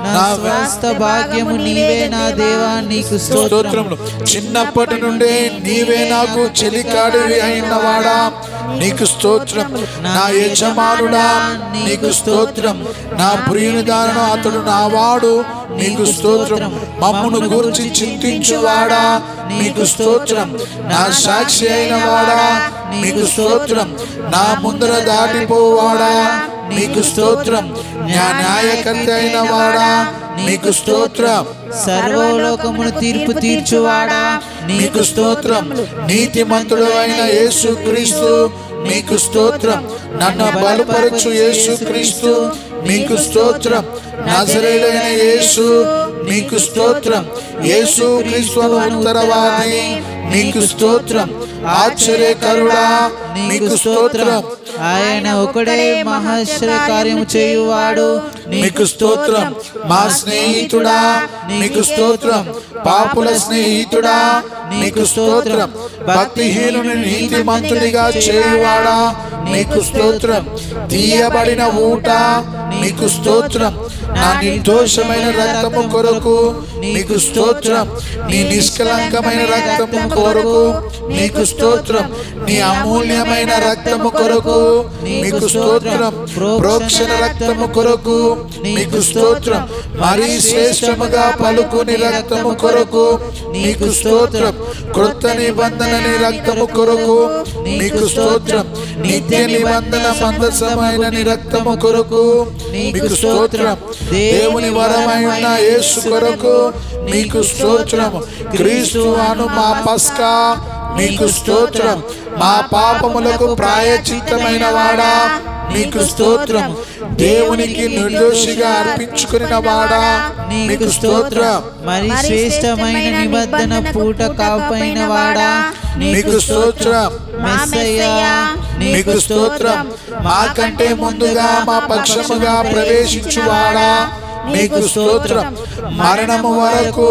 నా స్వస్థ భాగ్యము నీవే నా దేవా నీకు స్తోత్రం స్తోత్రములు చిన్నప్పటి నుండి నీవే నాకు చెలికాడివి అయినవాడా నీకు స్తోత్రం నా యజమానుడా నీకు స్తోత్రం నా ప్రియుని దానను అతడు నా వాడు నీకు స్తోత్రం మమ్మును గురించి చింతించువాడా నీకు స్తోత్రం నా సాక్షి అయిన వాడా నీకు స్తోత్రం నా ముందర దాటిపోవాడా నీకు స్తోత్రం నా న్యాయకర్త అయిన వాడా నీకు స్తోత్రం సర్వలోకమును తీర్పు తీర్చువాడా నీకు స్తోత్రం నీతిమంతుడు అయిన యేసు క్రీస్తు నీకు స్తోత్రం నన్ను బలపరచు యేసు క్రీస్తు నీకు స్తోత్రం నజరేడైన యేసు నీకు స్తోత్రం యేసు క్రీస్తు అను ఉత్తరవాది నీకు స్తోత్రం ఆశ్చర్యకరుడా నీకు స్తోత్రం ఆయన ఒకడే మహేశ్వర కార్యము చేయువాడు నీకు స్తోత్రం మా స్నేహితుడా నీకు స్తోత్రం పాపుల స్నేహితుడా నీకు స్తోత్రం భక్తిహీనుని నీతిమంతునిగా చేయువాడా నీకు స్తోత్రం తీయబడిన ఊట నీకు స్తోత్రం నా నిర్దోషమైన రక్తము కొరకు నీకు స్తోత్రం నీ నిష్కలంకమైన రక్తము కొరకు నీకు స్తోత్రం నీ అమూల్యమైన రక్తము కొరకు నీకు స్తోత్రం ప్రోక్షణ రక్తము కొరకు నీకు స్తోత్రం మరీ శ్రేష్టముగా పలుకుని రక్తము కొరకు నీకు స్తోత్రం కృత నిబంధన నీ రక్తము కొరకు నీకు స్తోత్రం నిత్య నిబంధన మందసమైన నీ రక్తము కొరకు నీకు స్తోత్రం దేవుని వరమైన యేసు కొరకు నీకు స్తోత్రం క్రీస్తు అను మా పస్కా నీకు స్తోత్రం మా పాపములకు ప్రాయచిత్తమైన వాడా నీకు స్తోత్రం దేవునికి నిర్దోషిగా అర్పించుకున్న వాడా నీకు స్తోత్రం మరి శ్రేష్టమైన నిబంధన పూట కాపైన వాడా నీకు స్తోత్రం మెస్సయ్యా నీకు స్తోత్రం మాకంటే ముందుగా మా పక్షముగా ప్రవేశించువాడా నీకు స్తోత్రం మరణము వరకు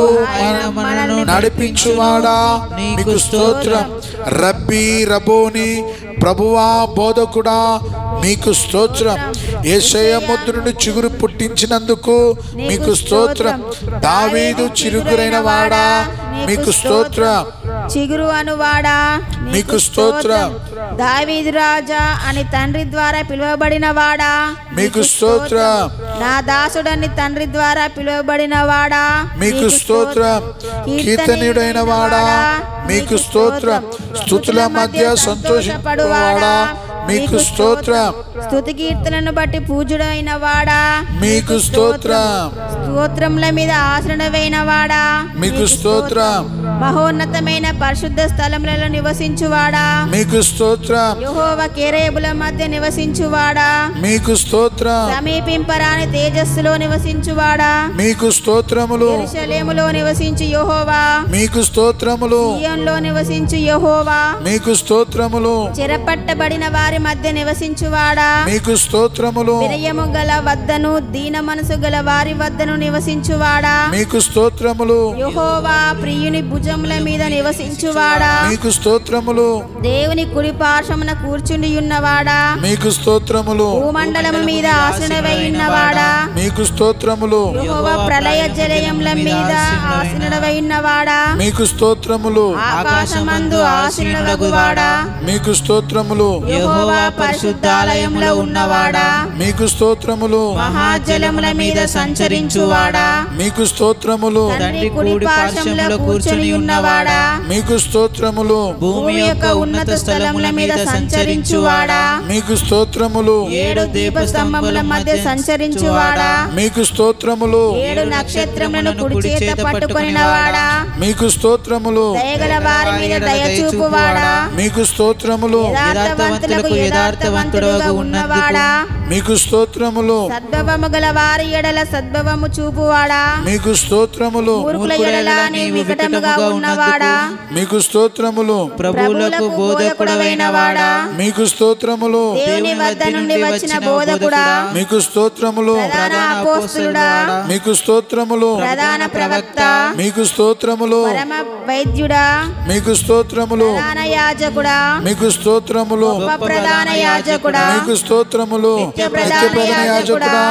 మనను నడిపించువాడా నీకు స్తోత్రం రబ్బీ రబోని ప్రభువా బోధకుడా నీకు స్తోత్రం ఏషయ ముద్రుని చిగురు పుట్టించినందుకు మీకు స్తోత్రం దావీదు చిరుగురైన వాడా మీకు స్తోత్రం చిగురు అనువాడా మీకు స్తోత్రం దావీదు రాజా అని తండ్రి ద్వారా పిలువబడిన వాడా మీకు స్తోత్రం నా దాసుడని తండ్రి ద్వారా పిలువబడిన వాడా మీకు స్తోత్రం కీర్తనీయుడైన వాడా మీకు స్తోత్రం స్థుతుల మధ్య సంతోషపడువాడా మీకు స్తోత్రం స్తుతి కీర్తనను బట్టి పూజుడైన వాడా మీకు స్తోత్రం స్తోత్రముల మీద ఆశ్రడమైన వాడా మీకు స్తోత్రం మహోన్నతమైన పరిశుద్ధ స్థలములలో నివసించువాడా మీకు స్తోత్రం యెహోవా కేరేబుల మధ్య నివసించువాడా మీకు స్తోత్రం సమీపింపరాని తేజస్సులో నివసించువాడా మీకు స్తోత్రములు యెరూషలేములో నివసించు యెహోవా మీకు స్తోత్రములు సియోన్లో నివసించు యెహోవా మీకు స్తోత్రములు చెరపట్టబడిన వారి మధ్య నివసించువాడా మీకు స్తోత్రములు వినయము గల వద్దను దీన మనసు గల వారి వద్దను నివసించువాడా మీకు స్తోత్రములు యెహోవా ప్రియుని భుజముల మీద నివసించువాడా మీకు స్తోత్రములు దేవుని కుడి పార్శ్వమున కూర్చుండి ఉన్నవాడా మీకు స్తోత్రములు భూమండలము మీద ఆసనవై ఉన్నవాడా మీకు స్తోత్రములు యెహోవా ప్రళయ జలయముల మీద ఆసనవై ఉన్నవాడా మీకు స్తోత్రములు ఆకాశమందు ఆసీనుడగువాడా మీకు స్తోత్రములు యెహోవా పరిశుద్ధాలయములో ఉన్నవాడా మీకు స్తోత్రములు మహాజలముల మీద సంచరించువాడా మీకు స్తోత్రములు తండ్రి కుడి పార్శ్వములో కూర్చుని ఉన్నవాడా మీకు స్తోత్రములు భూమి యొక్క ఉన్నత స్థలముల మీద సంచరించువాడా మీకు స్తోత్రములు ఏడు దీపస్తంభముల మధ్య సంచరించువాడా మీకు స్తోత్రములు ఏడు నక్షత్రములను కుడి చేత పట్టుకొనినవాడా మీకు స్తోత్రములు దయగల వారి మీద దయ చూపువాడా మీకు స్తోత్రములు యథార్థవంతులకు యథార్థవంతుడుగా ఉన్నవాడా మీకు స్తోత్రములు సద్భవము గల వారి ఎడల సద్భవము చూపువాడా మీకు స్తోత్రములు మూర్ఖుల ఎడల నీ వికటముగా ఉన్నవాడా మీకు స్తోత్రములు ప్రభువులకు బోధకుడవైన వాడా మీకు స్తోత్రములు దేవుని వద్ద నుండి వచ్చిన బోధకుడా మీకు స్తోత్రములు ప్రధాన అపోస్తులుడా మీకు స్తోత్రములు ప్రధాన ప్రవక్త మీకు స్తోత్రములు పరమ వైద్యుడా మీకు స్తోత్రములు ప్రధాన యాజకుడా మీకు స్తోత్రములు ఉప ప్రధాన యాజకుడా మీకు స్తోత్రములు ప్రధాన నిత్య ప్రధాన యాజకుడా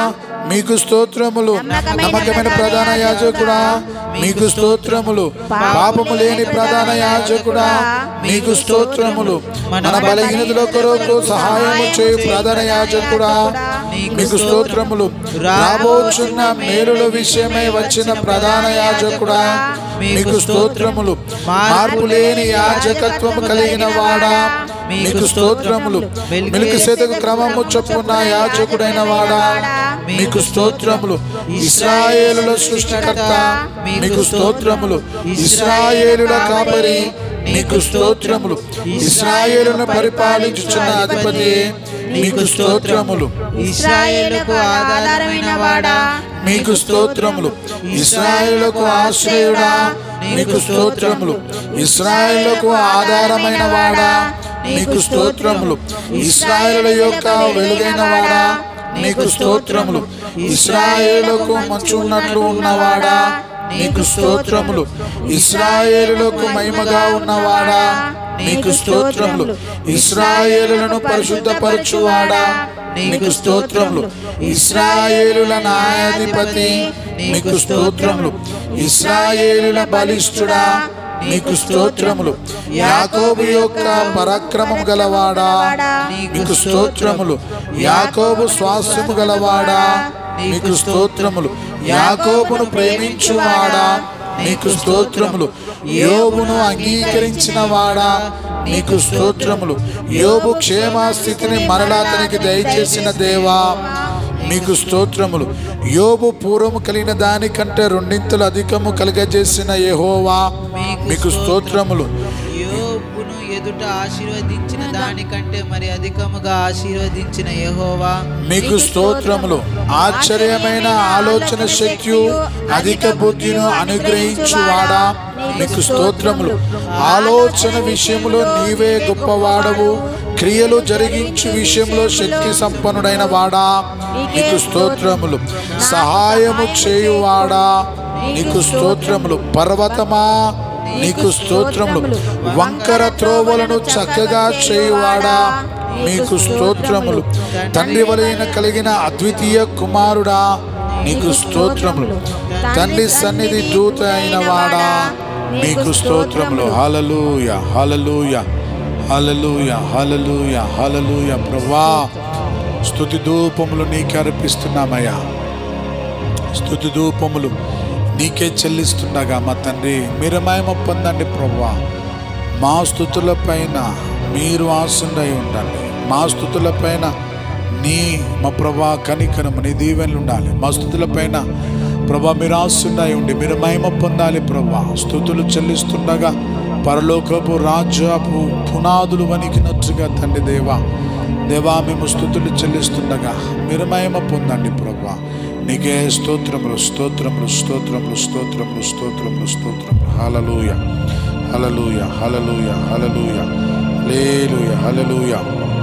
మీకు స్తోత్రములు నమ్మకమైన ప్రధాన యాజకుడా మీకు స్తోత్రములు పాపము లేని ప్రధాన యాజకుడా మీకు స్తోత్రములు మన బలహీనతల కొరకు సహాయము చేయు ప్రధాన యాజకుడా మీకు స్తోత్రములు రాబోచున్న మేలుల విషయమై వచ్చిన ప్రధాన యాజకుడా మీకు స్తోత్రములు మార్పు లేని యాజకత్వము కలిగిన వాడా మీకు స్తోత్రములు మిలికి సేతకు క్రమము చొప్పున యాజకుడైన వాడా మీకు స్తోత్రములు ఇస్రాయేలుల సృష్టికర్త మీకు స్తోత్రములు ఇస్రాయేలుల కాపరి మీకు స్తోత్రములు ఇస్రాయేలును పరిపాలించుచున్న అధిపతి మీకు స్తోత్రములు ఇస్రాయేలుకు ఆధారమైన వాడా మీకు స్తోత్రములు ఇస్రాయేలుకు ఆశ్రయుడా మీకు స్తోత్రములు ఇస్రాయేలుకు ఆధారమైన వాడా మీకు స్తోత్రములు ఇస్రాయేలు యొక్క వెలుగైన వాడా మీకు స్తోత్రములు ఇస్రాయేలుకు మంచు ఉన్నట్లు ఉన్నవాడా నీకు స్తోత్రములు ఇస్రాయేలులకు మహిమగా ఉన్నవాడా నీకు స్తోత్రములు ఇస్రాయేలులను పరిశుద్ధపరచువాడా నీకు స్తోత్రములు ఇస్రాయేలుల న్యాయాధిపతి నీకు స్తోత్రములు ఇస్రాయేలుల బలిష్ఠుడా నీకు స్తోత్రములు యాకోబు యొక్క పరాక్రమం గలవాడా నీకు స్తోత్రములు యాకోబు స్వాస్థ్యము గలవాడా నీకు స్తోత్రములు యాకోబును ప్రేమించువాడా నీకు స్తోత్రములు యోబును అంగీకరించిన వాడా నీకు స్తోత్రములు యోబు క్షేమస్థితిని మరలా అతనికి దయచేసిన దేవా మీకు స్తోత్రములు యోబు పూర్వము కలిగిన దానికంటే రెండింతలు అధికము కలుగజేసిన యెహోవా మీకు స్తోత్రములు యోబును ఎదుట ఆశీర్వదించిన దానికంటే మరి అధికముగా ఆశీర్వదించిన యెహోవా మీకు స్తోత్రములు ఆశ్చర్యమైన ఆలోచన శక్తియు అధిక బుద్ధిను అనుగ్రహించువాడా మీకు స్తోత్రములు ఆలోచన విషయంలో నీవే గొప్పవాడవు క్రియలు జరిగించు విషయంలో శక్తి సంపన్నుడైన వాడా నీకు స్తోత్రములు సహాయము చేయువాడా నీకు స్తోత్రములు పర్వతమా నీకు స్తోత్రములు వంకర త్రోవలను చక్కగా చేయువాడా మీకు స్తోత్రములు తండ్రి వలన కలిగిన అద్వితీయ కుమారుడా నీకు స్తోత్రములు తండ్రి సన్నిధి దూత అయిన వాడా మీకు స్తోత్రములు హలలుయ హలలుయ హలలుయ హలలుయ హలలుయ ప్రభా స్తుతి ధూపములు నీకే అర్పిస్తున్నామయ్యా స్తుతి ధూపములు నీకే చెల్లిస్తుండగా మా తండ్రి మీరు మహిమ పొందండి ప్రభా మా స్థుతుల పైన మీరు ఆసుండై ఉండండి మా స్థుతుల పైన నీ మా ప్రభా కనికరము నీ దీవెనలు ఉండాలి మా స్థుతుల పైన ప్రభా మీరు ఆసుండై ఉండి మీరు మహిమ పొందాలి ప్రభా స్థుతులు చెల్లిస్తుండగా పరలోకపు రాజ్యపు పునాదులు వణికినట్టుగా తండ్రి దేవా దేవా మేము స్థుతులు చెల్లిస్తుండగా మీరు మహిమ పొందండి ప్రభా నీకే స్తోత్రములు స్తోత్రములు స్తోత్రములు స్తోత్రములు స్తోత్రములు స్తోత్రములు హలలుయ హలలుయ హలలుయ హలలుయ లేలుయ హలలుయ